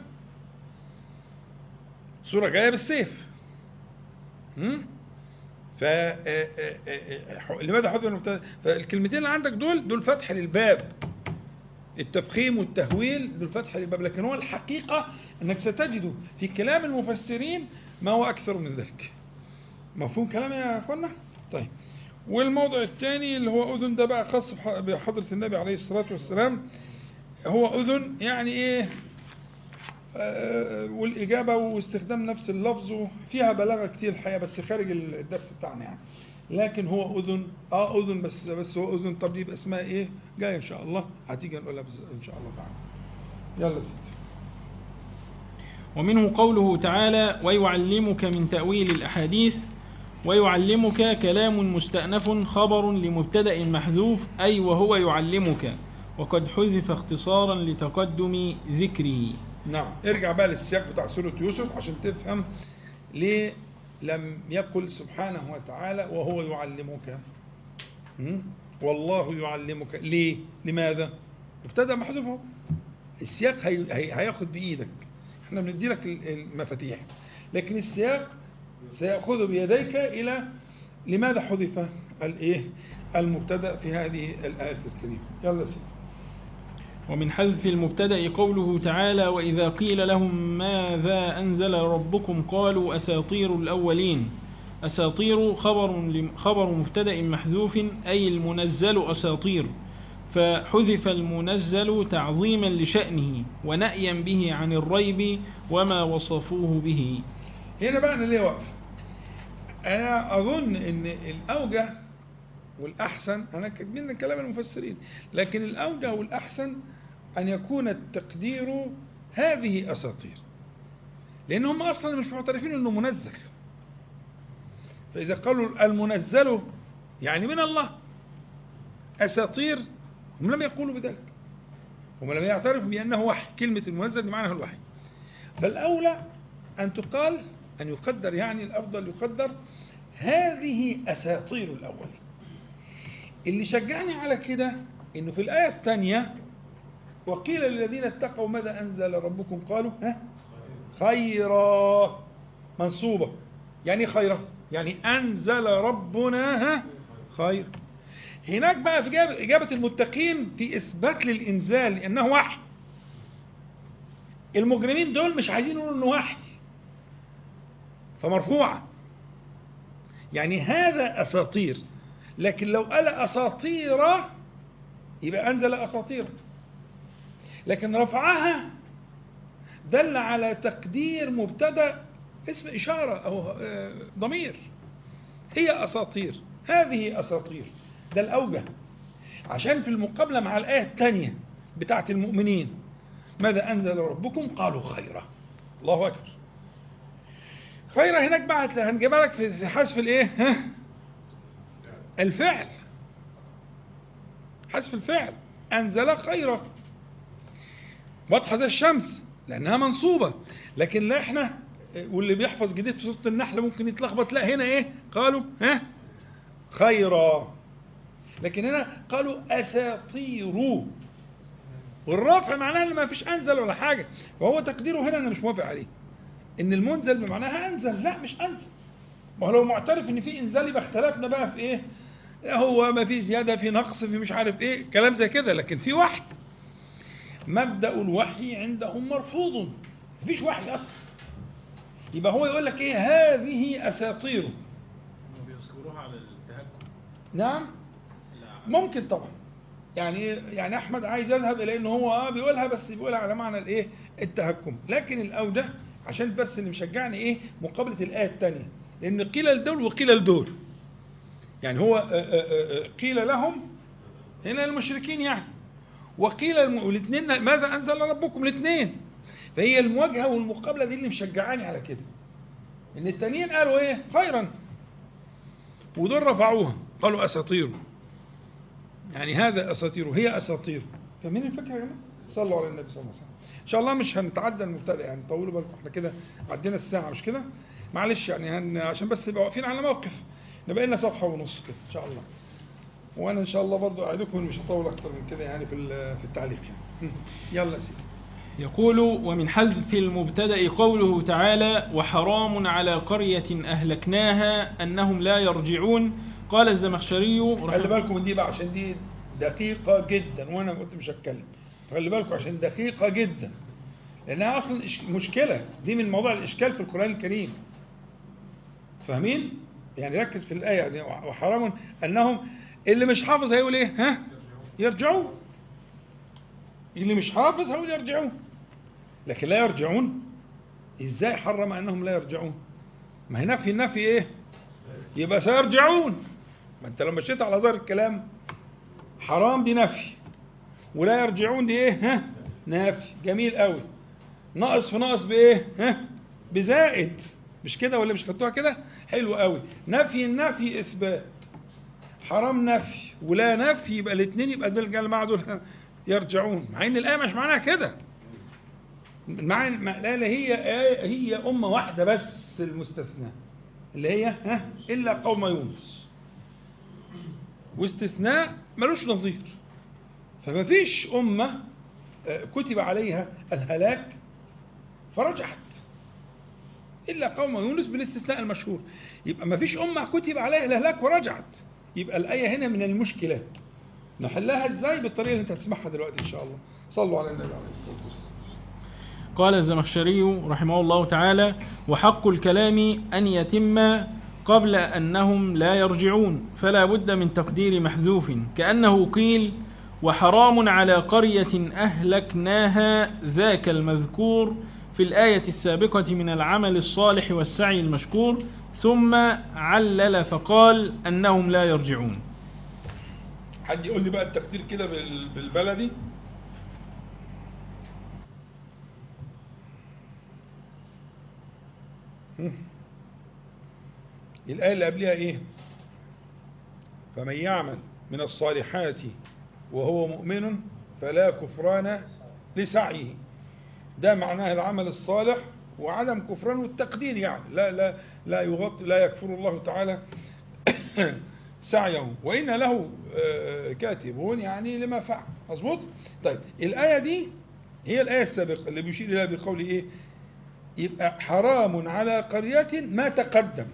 سوره جايه بالسيف هم؟ ف آه، آه، آه، آه، لماذا حذف المبتدا فالكلمتين اللي عندك دول دول فتح للباب التفخيم والتهويل دول فتح للباب لكن هو الحقيقه انك ستجد في كلام المفسرين ما هو اكثر من ذلك مفهوم كلامي يا اخوانا طيب والموضع الثاني اللي هو اذن ده بقى خاص بح- بحضره النبي عليه الصلاه والسلام هو اذن يعني ايه آه، والإجابة واستخدام نفس اللفظ فيها بلاغة كتير الحقيقة بس خارج الدرس بتاعنا يعني لكن هو أذن اه أذن بس بس هو أذن طب دي يبقى اسمها إيه؟ جاية إن شاء الله هتيجي نقولها بز- إن شاء الله تعالى يلا يا سيدي ومنه قوله تعالى ويعلمك من تأويل الأحاديث ويعلمك كلام مستأنف خبر لمبتدأ محذوف أي وهو يعلمك وقد حذف اختصارا لتقدم ذكره نعم ارجع بقى للسياق بتاع سورة يوسف عشان تفهم ليه لم يقل سبحانه وتعالى وهو يعلمك م? والله يعلمك ليه لماذا ابتدى محذوف اهو. السياق هي هي هياخد بايدك احنا بندي لك ال- المفاتيح لكن السياق سيأخذ بيديك إلى لماذا حذف الايه المبتدأ في هذه الآية الكريمة يلا يا سيدي ومن حذف المبتدأ قوله تعالى وإذا قيل لهم ماذا أنزل ربكم قالوا أساطير الأولين أساطير خبر لم- خبر مبتدأ محذوف أي المنزل أساطير فحذف المنزل تعظيما لشأنه ونأيا به عن الريب وما وصفوه به هنا بقى انا ليه واقف انا اظن ان الاوجه والاحسن انا كاتبين لك كلام المفسرين لكن الاوجه والاحسن ان يكون التقدير هذه اساطير لان هم اصلا مش معترفين انه منزل فاذا قالوا المنزل يعني من الله اساطير هم لم يقولوا بذلك هم لم يعترفوا بانه وحي كلمه المنزل بمعنى الوحي فالاولى أن تقال أن يقدر يعني الأفضل يقدر هذه أساطير الأولين اللي شجعني على كده إنه في الآية الثانية وقيل للذين اتقوا ماذا أنزل ربكم قالوا ها خيرا منصوبة يعني إيه خيرا يعني أنزل ربنا ها خير هناك بقى في إجابة- إجابة المتقين في إثبات للإنزال لأنه وحي المجرمين دول مش عايزين يقولوا انه وحي فمرفوعة يعني هذا أساطير لكن لو قال أساطير يبقى أنزل أساطير لكن رفعها دل على تقدير مبتدأ اسم إشارة أو آه، ضمير هي أساطير هذه أساطير ده الأوجه عشان في المقابلة مع الآية الثانية بتاعت المؤمنين ماذا أنزل ربكم قالوا خيرا الله أكبر خيرا هناك بقى هنجيبها لك في في حذف الايه ها الفعل حذف الفعل أنزل خيرا واضحة زي الشمس لأنها منصوبة لكن لا احنا واللي بيحفظ جديد في سورة النحل ممكن يتلخبط لا هنا ايه قالوا ها خيرا لكن هنا قالوا أساطير والرافع معناها ان ما فيش انزل ولا حاجه وهو تقديره هنا انا مش موافق عليه ان المنزل بمعناها انزل لا مش انزل ما هو لو معترف ان في انزال يبقى اختلفنا بقى في ايه هو ما في زياده في نقص في مش عارف ايه كلام زي كده لكن في وحي مبدا الوحي عندهم مرفوض مفيش وحي اصلا يبقى هو يقول لك ايه هذه اساطير بيذكروها على التهكم نعم ممكن طبعا يعني إيه؟ يعني احمد عايز يذهب الى ان هو اه بيقولها بس بيقولها على معنى الايه التهكم لكن الاوجه عشان بس اللي مشجعني ايه مقابله الايه الثانيه لان قيل لدول وقيل لدول يعني هو آه، آه، آه، قيل لهم هنا المشركين يعني وقيل الاثنين ماذا انزل ربكم الاثنين فهي المواجهه والمقابله دي اللي مشجعاني على كده ان التانيين قالوا ايه خيرا ودول رفعوها قالوا اساطير يعني هذا اساطير هي اساطير فاهمين الفكره يا جماعه صلوا على النبي صلى الله عليه وسلم ان شاء الله مش هنتعدى المبتدا يعني طولوا بالكم احنا كده عدينا الساعه مش كده معلش يعني هن عشان بس نبقى واقفين على موقف نبقى لنا صفحه ونص كده ان شاء الله وانا ان شاء الله برضو اعدكم إني مش هطول اكتر من كده يعني في ال- في التعليق يعني يلا يا سيدي يقول ومن حذف المبتدأ قوله تعالى وحرام على قرية أهلكناها أنهم لا يرجعون قال الزمخشري خلي رحمه بالكم من دي بقى عشان دي دقيقة جدا وانا قلت مش هتكلم خلي بالكم عشان دقيقة جدا لانها اصلا إش- مشكلة دي من موضوع الاشكال في القرآن الكريم فاهمين؟ يعني ركز في الآية يعني وحرام انهم اللي مش حافظ هيقول ايه؟ ها؟ يرجعون اللي مش حافظ هيقول يرجعون لكن لا يرجعون ازاي حرم انهم لا يرجعون؟ ما هي نفي النفي ايه؟ يبقى سيرجعون ما انت لو مشيت على ظاهر الكلام حرام دي نفي ولا يرجعون دي ايه ها نافي جميل قوي ناقص في ناقص بايه ها بزائد مش كده ولا مش خدتوها كده حلو قوي نفي النفي اثبات حرام نفي ولا نفي يبقى الاثنين يبقى دول الجماعه دول يرجعون مع ان الايه مش معناها كده مع مع- لا لا هي آية هي امه واحده بس المستثنى اللي هي ها الا قوم يونس واستثناء ملوش نظير فما فيش امه آه، كتب عليها الهلاك فرجعت الا قوم يونس بالاستثناء المشهور يبقى ما فيش امه كتب عليها الهلاك ورجعت يبقى الايه هنا من المشكلات نحلها ازاي بالطريقه اللي انت هتسمعها دلوقتي ان شاء الله صلوا على النبي عليه الصلاه والسلام قال الزمخشري رحمه الله تعالى وحق الكلام أن يتم قبل أنهم لا يرجعون فلا بد من تقدير محذوف كأنه قيل وحرام على قرية أهلكناها ذاك المذكور في الآية السابقة من العمل الصالح والسعي المشكور ثم علل فقال أنهم لا يرجعون حد يقول لي بقى التقدير كده بال- بالبلدي هم. الآية اللي قبلها إيه؟ فمن يعمل من الصالحات وهو مؤمن فلا كفران لسعيه ده معناه العمل الصالح وعدم كفران والتقدير يعني لا لا لا يغطي لا يكفر الله تعالى سعيه وإن له آه، كاتبون يعني لما فعل مظبوط طيب الآية دي هي الآية السابقة اللي بيشير إليها بقوله إيه يبقى حرام على قرية ما تقدم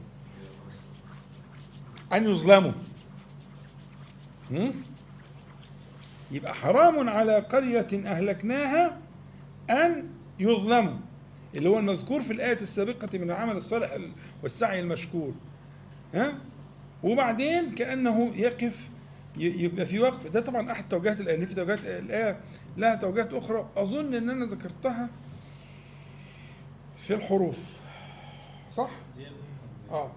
أن يظلموا هم؟ يبقى حرام على قرية أهلكناها أن يظلموا اللي هو المذكور في الآية السابقة من العمل الصالح والسعي المشكور ها وبعدين كأنه يقف ي- يبقى في وقف ده طبعا أحد توجيهات الآية إن في توجيهات الآية لها توجيهات أخرى أظن إن أنا ذكرتها في الحروف صح؟ اه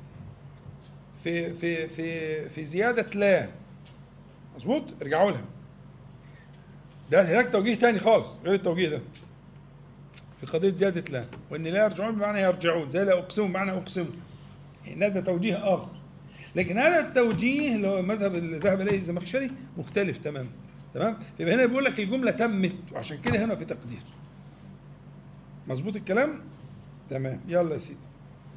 في في في في زيادة لا مظبوط ارجعوا لها ده هناك توجيه تاني خالص غير التوجيه ده في قضية زيادة لا وإن لا يرجعون بمعنى يرجعون زي لا أقسم بمعنى أقسم يعني هذا توجيه آخر لكن هذا التوجيه اللي هو المذهب اللي ذهب إليه الزمخشري مختلف تماما تمام يبقى هنا بيقول لك الجملة تمت وعشان كده هنا في تقدير مظبوط الكلام تمام يلا يا سيدي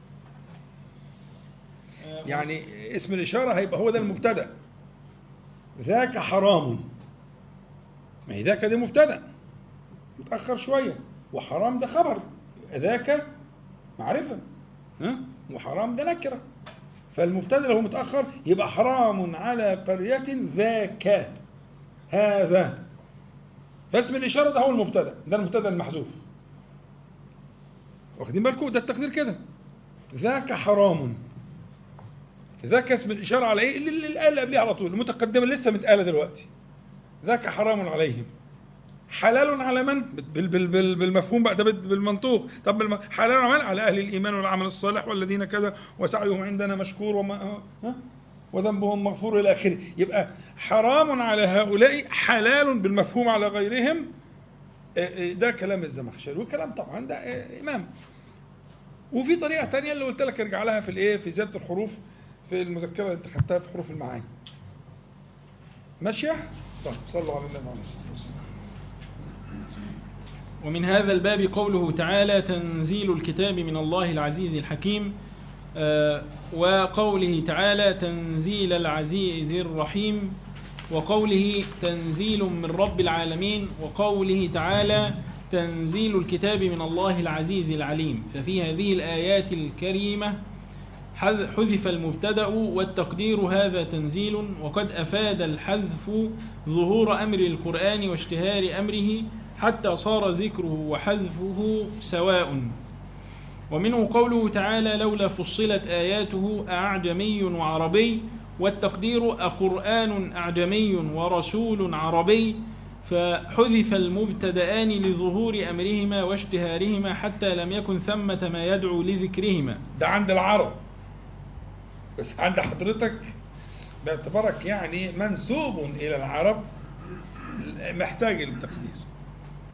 يعني اسم الإشارة هيبقى هو ده المبتدأ ذاك حرام ما هي ذاك دي مبتدأ متأخر شوية وحرام ده خبر ذاك معرفة ها وحرام ده نكرة فالمبتدأ لو متأخر يبقى حرام على قرية ذاك هذا فاسم الإشارة ده هو المبتدأ ده المبتدأ المحذوف واخدين بالكم ده التقدير كده ذاك حرام ذاك اسم الإشارة على إيه اللي اللي الآية اللي قبلها على طول المتقدمة لسه متقالة دلوقتي ذاك حرام عليهم حلال على من بال بال بال بالمفهوم بقى ده بال- بالمنطوق طب بالم... حلال على من على أهل الإيمان والعمل الصالح والذين كذا وسعيهم عندنا مشكور وما ها؟ وذنبهم مغفور إلى آخره يبقى حرام على هؤلاء حلال بالمفهوم على غيرهم آه، آه، ده كلام الزمخشري وكلام طبعا ده آه، إمام وفي طريقة تانية اللي قلت لك ارجع لها في الايه في زيادة الحروف في المذكرة اللي انت خدتها في حروف المعاني ماشية؟ طيب صلوا على النبي عليه الصلاة والسلام ومن هذا الباب قوله تعالى تنزيل الكتاب من الله العزيز الحكيم آه، وقوله تعالى تنزيل العزيز الرحيم وقوله تنزيل من رب العالمين وقوله تعالى تنزيل الكتاب من الله العزيز العليم ففي هذه الآيات الكريمة حذ- حذف المبتدأ والتقدير هذا تنزيل وقد أفاد الحذف ظهور أمر القرآن واشتهار أمره حتى صار ذكره وحذفه سواء ومنه قوله تعالى لولا فصلت آياته أعجمي وعربي والتقدير أقرآن أعجمي ورسول عربي فحذف المبتدآن لظهور أمرهما واشتهارهما حتى لم يكن ثمة ما يدعو لذكرهما ده عند العرب بس عند حضرتك باعتبارك يعني منسوب إلى العرب محتاج للتقدير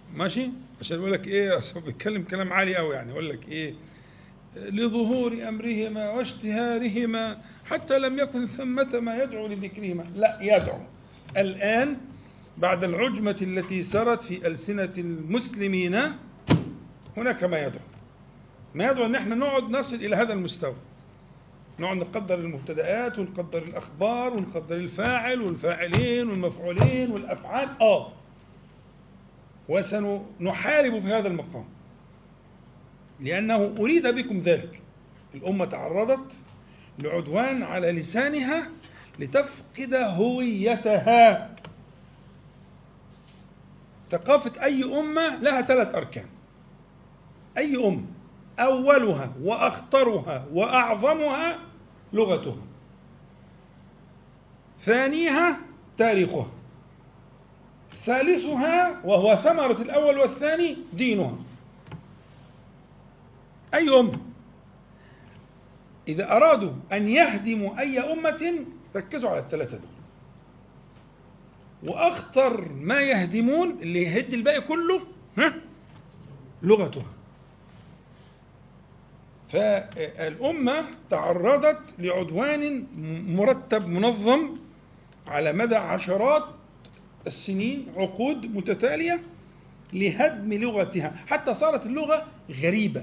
ماشي عشان يقول لك ايه أصل بيتكلم كلام عالي قوي يعني يقول لك ايه لظهور امرهما واشتهارهما حتى لم يكن ثمة ما يدعو لذكرهما لا يدعو الآن بعد العجمة التي سرت في ألسنة المسلمين هناك ما يدعو ما يدعو ان احنا نقعد نصل الى هذا المستوى نقعد نقدر المبتدآت ونقدر الأخبار ونقدر الفاعل والفاعلين والمفعولين والأفعال آه وسنحارب في هذا المقام لأنه أريد بكم ذلك الأمة تعرضت لعدوان على لسانها لتفقد هويتها ثقافة أي أمة لها ثلاث أركان أي أمة أولها وأخطرها وأعظمها لغتها ثانيها تاريخها ثالثها وهو ثمرة الأول والثاني دينها أي أمة إذا أرادوا أن يهدموا أي أمة ركزوا على الثلاثة دول وأخطر ما يهدمون اللي يهد الباقي كله ها لغتها فالأمة تعرضت لعدوان مرتب منظم على مدى عشرات السنين عقود متتالية لهدم لغتها حتى صارت اللغة غريبة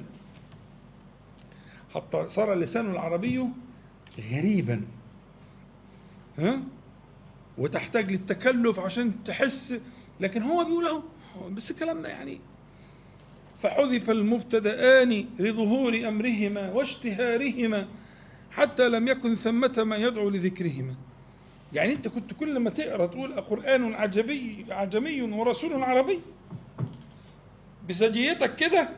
حتى صار اللسان العربي غريبا ها وتحتاج للتكلف عشان تحس لكن هو بيقول اهو بس الكلام ده يعني فحذف المبتدآن لظهور أمرهما واشتهارهما حتى لم يكن ثمة ما يدعو لذكرهما يعني أنت كنت كل ما تقرأ تقول قرآن عجبي عجمي ورسول عربي بسجيتك كده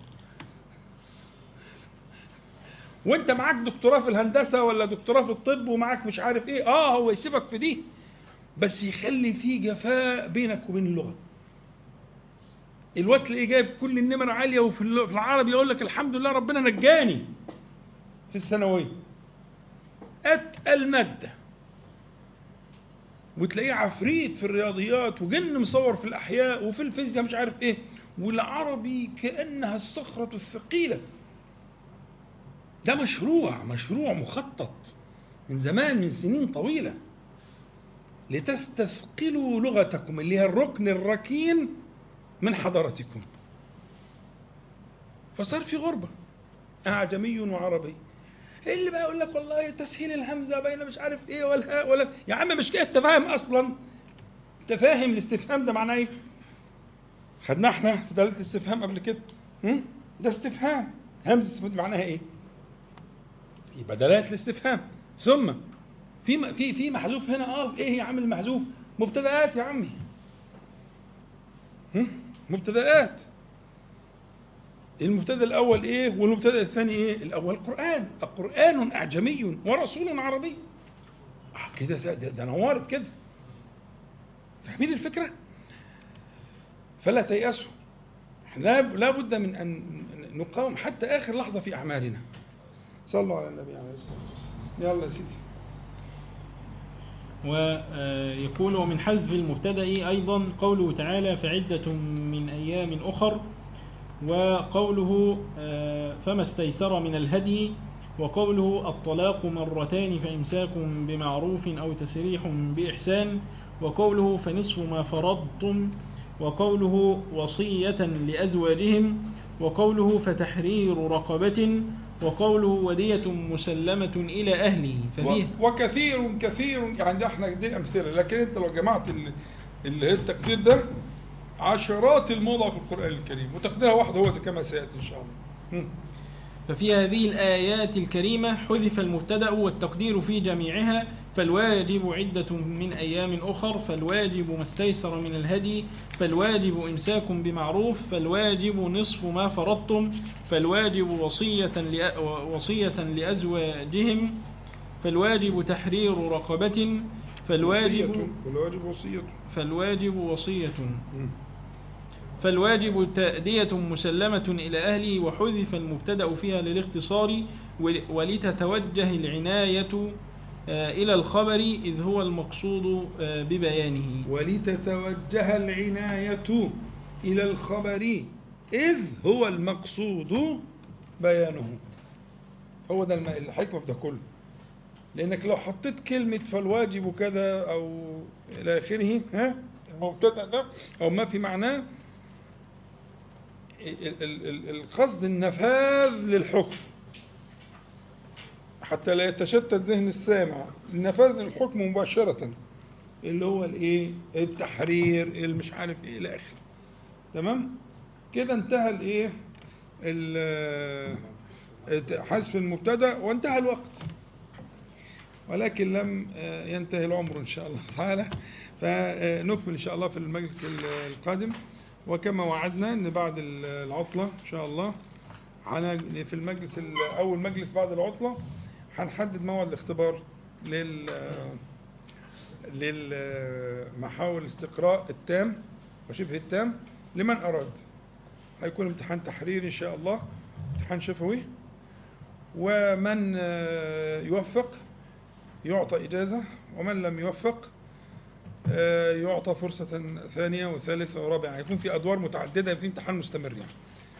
وانت معاك دكتوراه في الهندسة ولا دكتوراه في الطب ومعاك مش عارف ايه اه هو يسيبك في دي بس يخلي في جفاء بينك وبين اللغة الوقت تلاقيه جايب كل النمر عالية وفي العربي يقول لك الحمد لله ربنا نجاني في الثانوية أتقل مادة وتلاقيه عفريت في الرياضيات وجن مصور في الأحياء وفي الفيزياء مش عارف إيه والعربي كأنها الصخرة الثقيلة ده مشروع مشروع مخطط من زمان من سنين طويلة لتستثقلوا لغتكم اللي هي الركن الركين من حضارتكم فصار في غربة أعجمي وعربي اللي بقى يقول لك والله تسهيل الهمزة بين مش عارف ايه والهاء ولا يا عم مش كده تفاهم اصلا تفاهم الاستفهام ده معناه ايه خدنا احنا في دلالة الاستفهام قبل كده هم؟ ده استفهام همزة استفهام معناها ايه يبقى دلالة الاستفهام ثم في في في محذوف هنا اه ايه يا عم المحذوف مبتدئات يا عمي هم؟ مبتدئات المبتدا الاول ايه والمبتدا الثاني ايه الاول قران القران اعجمي ورسول عربي آه كده ده, ده نورت كده فاهمين الفكره فلا تيأسوا لا لا بد من ان نقاوم حتى اخر لحظه في اعمالنا صلوا على النبي عليه الصلاه والسلام يلا يا سيدي ويقول ومن حذف المبتدأ أيضا قوله تعالى فعدة من أيام أخر وقوله فما استيسر من الهدي وقوله الطلاق مرتان فإمساك بمعروف أو تسريح بإحسان وقوله فنصف ما فرضتم وقوله وصية لأزواجهم وقوله فتحرير رقبة وقوله ودية مسلمة إلى أهله فديه وكثير كثير يعني احنا دي أمثلة لكن انت لو جمعت اللي التقدير ده عشرات الموضع في القرآن الكريم وتقديرها واحدة هو كما سيأتي إن شاء الله ففي هذه الآيات الكريمة حذف المبتدأ والتقدير في جميعها فالواجب عدة من أيام أخر فالواجب ما استيسر من الهدي فالواجب إمساك بمعروف فالواجب نصف ما فرضتم فالواجب وصية, وصية لأزواجهم فالواجب تحرير رقبة فالواجب فالواجب وصية فالواجب وصية فالواجب تأدية مسلمة إلى أهله وحذف المبتدأ فيها للاختصار ولتتوجه العناية إلى الخبر إذ هو المقصود ببيانه ولتتوجه العناية إلى الخبر إذ هو المقصود بيانه هو ده الم- الحكمة في ده كله لأنك لو حطيت كلمة فالواجب كذا أو إلى آخره ها المبتدأ ده أو ما في معناه ال- ال- ال- القصد النفاذ للحكم حتى لا يتشتت ذهن السامع النفاذ للحكم مباشرة اللي هو الايه التحرير اللي مش عارف ايه الى اخره تمام كده انتهى الايه ال- حذف المبتدا وانتهى الوقت ولكن لم آه، ينتهي العمر ان شاء الله تعالى فنكمل ان شاء الله في المجلس ال- القادم وكما وعدنا ان بعد ال- العطله ان شاء الله هن- في المجلس ال- اول مجلس بعد العطله هنحدد موعد الاختبار لل للمحاور الاستقراء التام وشبه التام لمن أراد هيكون امتحان تحريري إن شاء الله امتحان شفوي ومن آه، يوفق يعطى إجازة ومن لم يوفق آه، يعطى فرصة ثانية وثالثة ورابعة هيكون في أدوار متعددة في امتحان مستمر يعني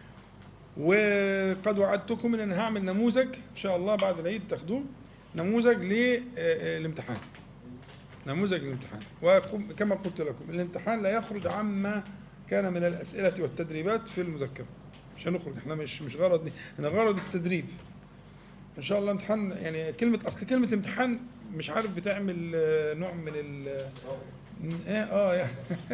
وقد وعدتكم ان انا هعمل نموذج ان شاء الله بعد العيد تاخدوه نموذج للامتحان نموذج للامتحان وكما قلت لكم الامتحان لا يخرج عما كان من الاسئله والتدريبات في المذكره مش هنخرج احنا مش مش غرض احنا غرض التدريب ان شاء الله امتحان يعني كلمه اصل كلمه امتحان مش عارف بتعمل آه، نوع من ال اه اه يعني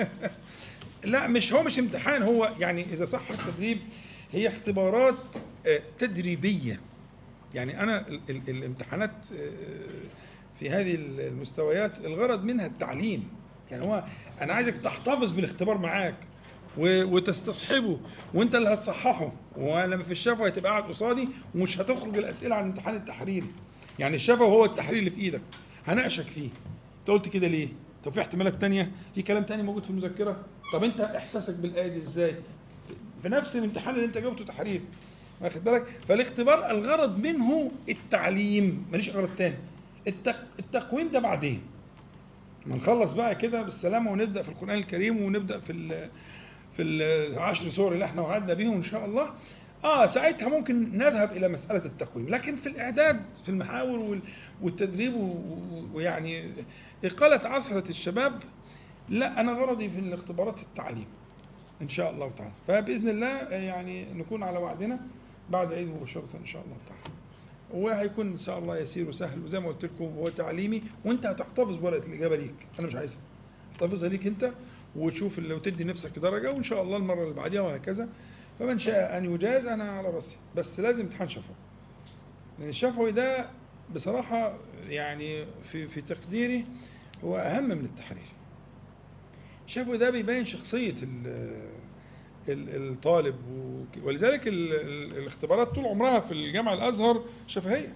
لا مش هو مش امتحان هو يعني اذا صح التدريب هي اختبارات آه، تدريبيه يعني انا ال- ال- الامتحانات آه، في هذه المستويات الغرض منها التعليم يعني هو انا عايزك تحتفظ بالاختبار معاك و- وتستصحبه وانت اللي هتصححه ولما في الشفوي هتبقى قاعد قصادي ومش هتخرج الاسئله عن الامتحان التحريري يعني الشفوي هو التحرير اللي في ايدك هناقشك فيه انت قلت كده ليه طب في احتمالات تانية في كلام تاني موجود في المذكره طب انت احساسك بالايه دي ازاي في نفس الامتحان اللي انت جاوبته تحرير واخد بالك فالاختبار الغرض منه التعليم ماليش غرض تاني التق... التقويم ده بعدين ما نخلص بقى كده بالسلامه ونبدا في القران الكريم ونبدا في ال... في العشر سور اللي احنا وعدنا بيهم ان شاء الله اه ساعتها ممكن نذهب الى مساله التقويم لكن في الاعداد في المحاور وال... والتدريب و... و- ويعني اقاله عثره الشباب لا انا غرضي في الاختبارات التعليم ان شاء الله تعالى فباذن الله آه، يعني نكون على وعدنا بعد العيد مباشره ان شاء الله تعالى وهيكون ان شاء الله يسير وسهل وزي ما قلت لكم هو تعليمي وانت هتحتفظ بورقه الاجابه ليك انا مش عايزها احتفظها ليك انت وتشوف لو تدي نفسك درجه وان شاء الله المره اللي بعديها وهكذا فمن شاء ان يجاز انا على راسي بس لازم امتحان شفوي لان الشفوي ده بصراحه يعني في في تقديري هو اهم من التحرير الشفوي ده بيبين شخصيه ال- ال- الطالب وك- ولذلك ال- ال- الاختبارات طول عمرها في الجامعه الازهر شفهيه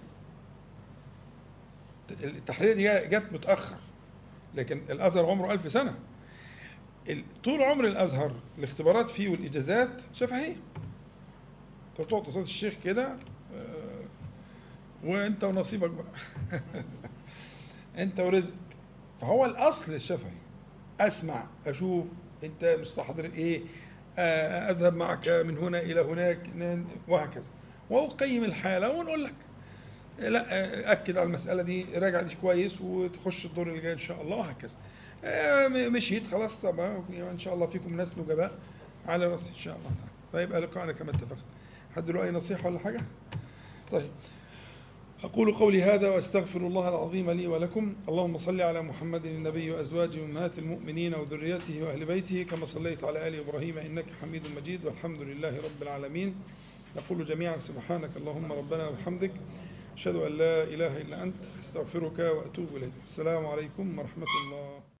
التحرير دي جت متاخر لكن الازهر عمره ألف سنه ال- طول عمر الازهر الاختبارات فيه والاجازات شفهيه انت بتقعد قصاد الشيخ كده آه، وانت ونصيبك بقى انت ورزقك فهو الاصل الشفهي اسمع اشوف انت مستحضر ايه آه، اذهب معك من هنا الى هناك ن- وهكذا واقيم الحاله ونقول لك لا آه، اكد على المساله دي راجع دي كويس وتخش الدور اللي جاي ان شاء الله وهكذا آه، م- مشيت خلاص طبعا ان شاء الله فيكم ناس نجباء على راسي ان شاء الله تعالى فيبقى لقاءنا كما اتفقنا حد له اي نصيحه ولا حاجه طيب أقول قولي هذا وأستغفر الله العظيم لي ولكم اللهم صل على محمد النبي وأزواجه أمهات المؤمنين وذريته وأهل بيته كما صليت على آل إبراهيم إنك حميد مجيد والحمد لله رب العالمين نقول جميعا سبحانك اللهم ربنا وبحمدك أشهد أن لا إله إلا أنت أستغفرك وأتوب إليك السلام عليكم ورحمة الله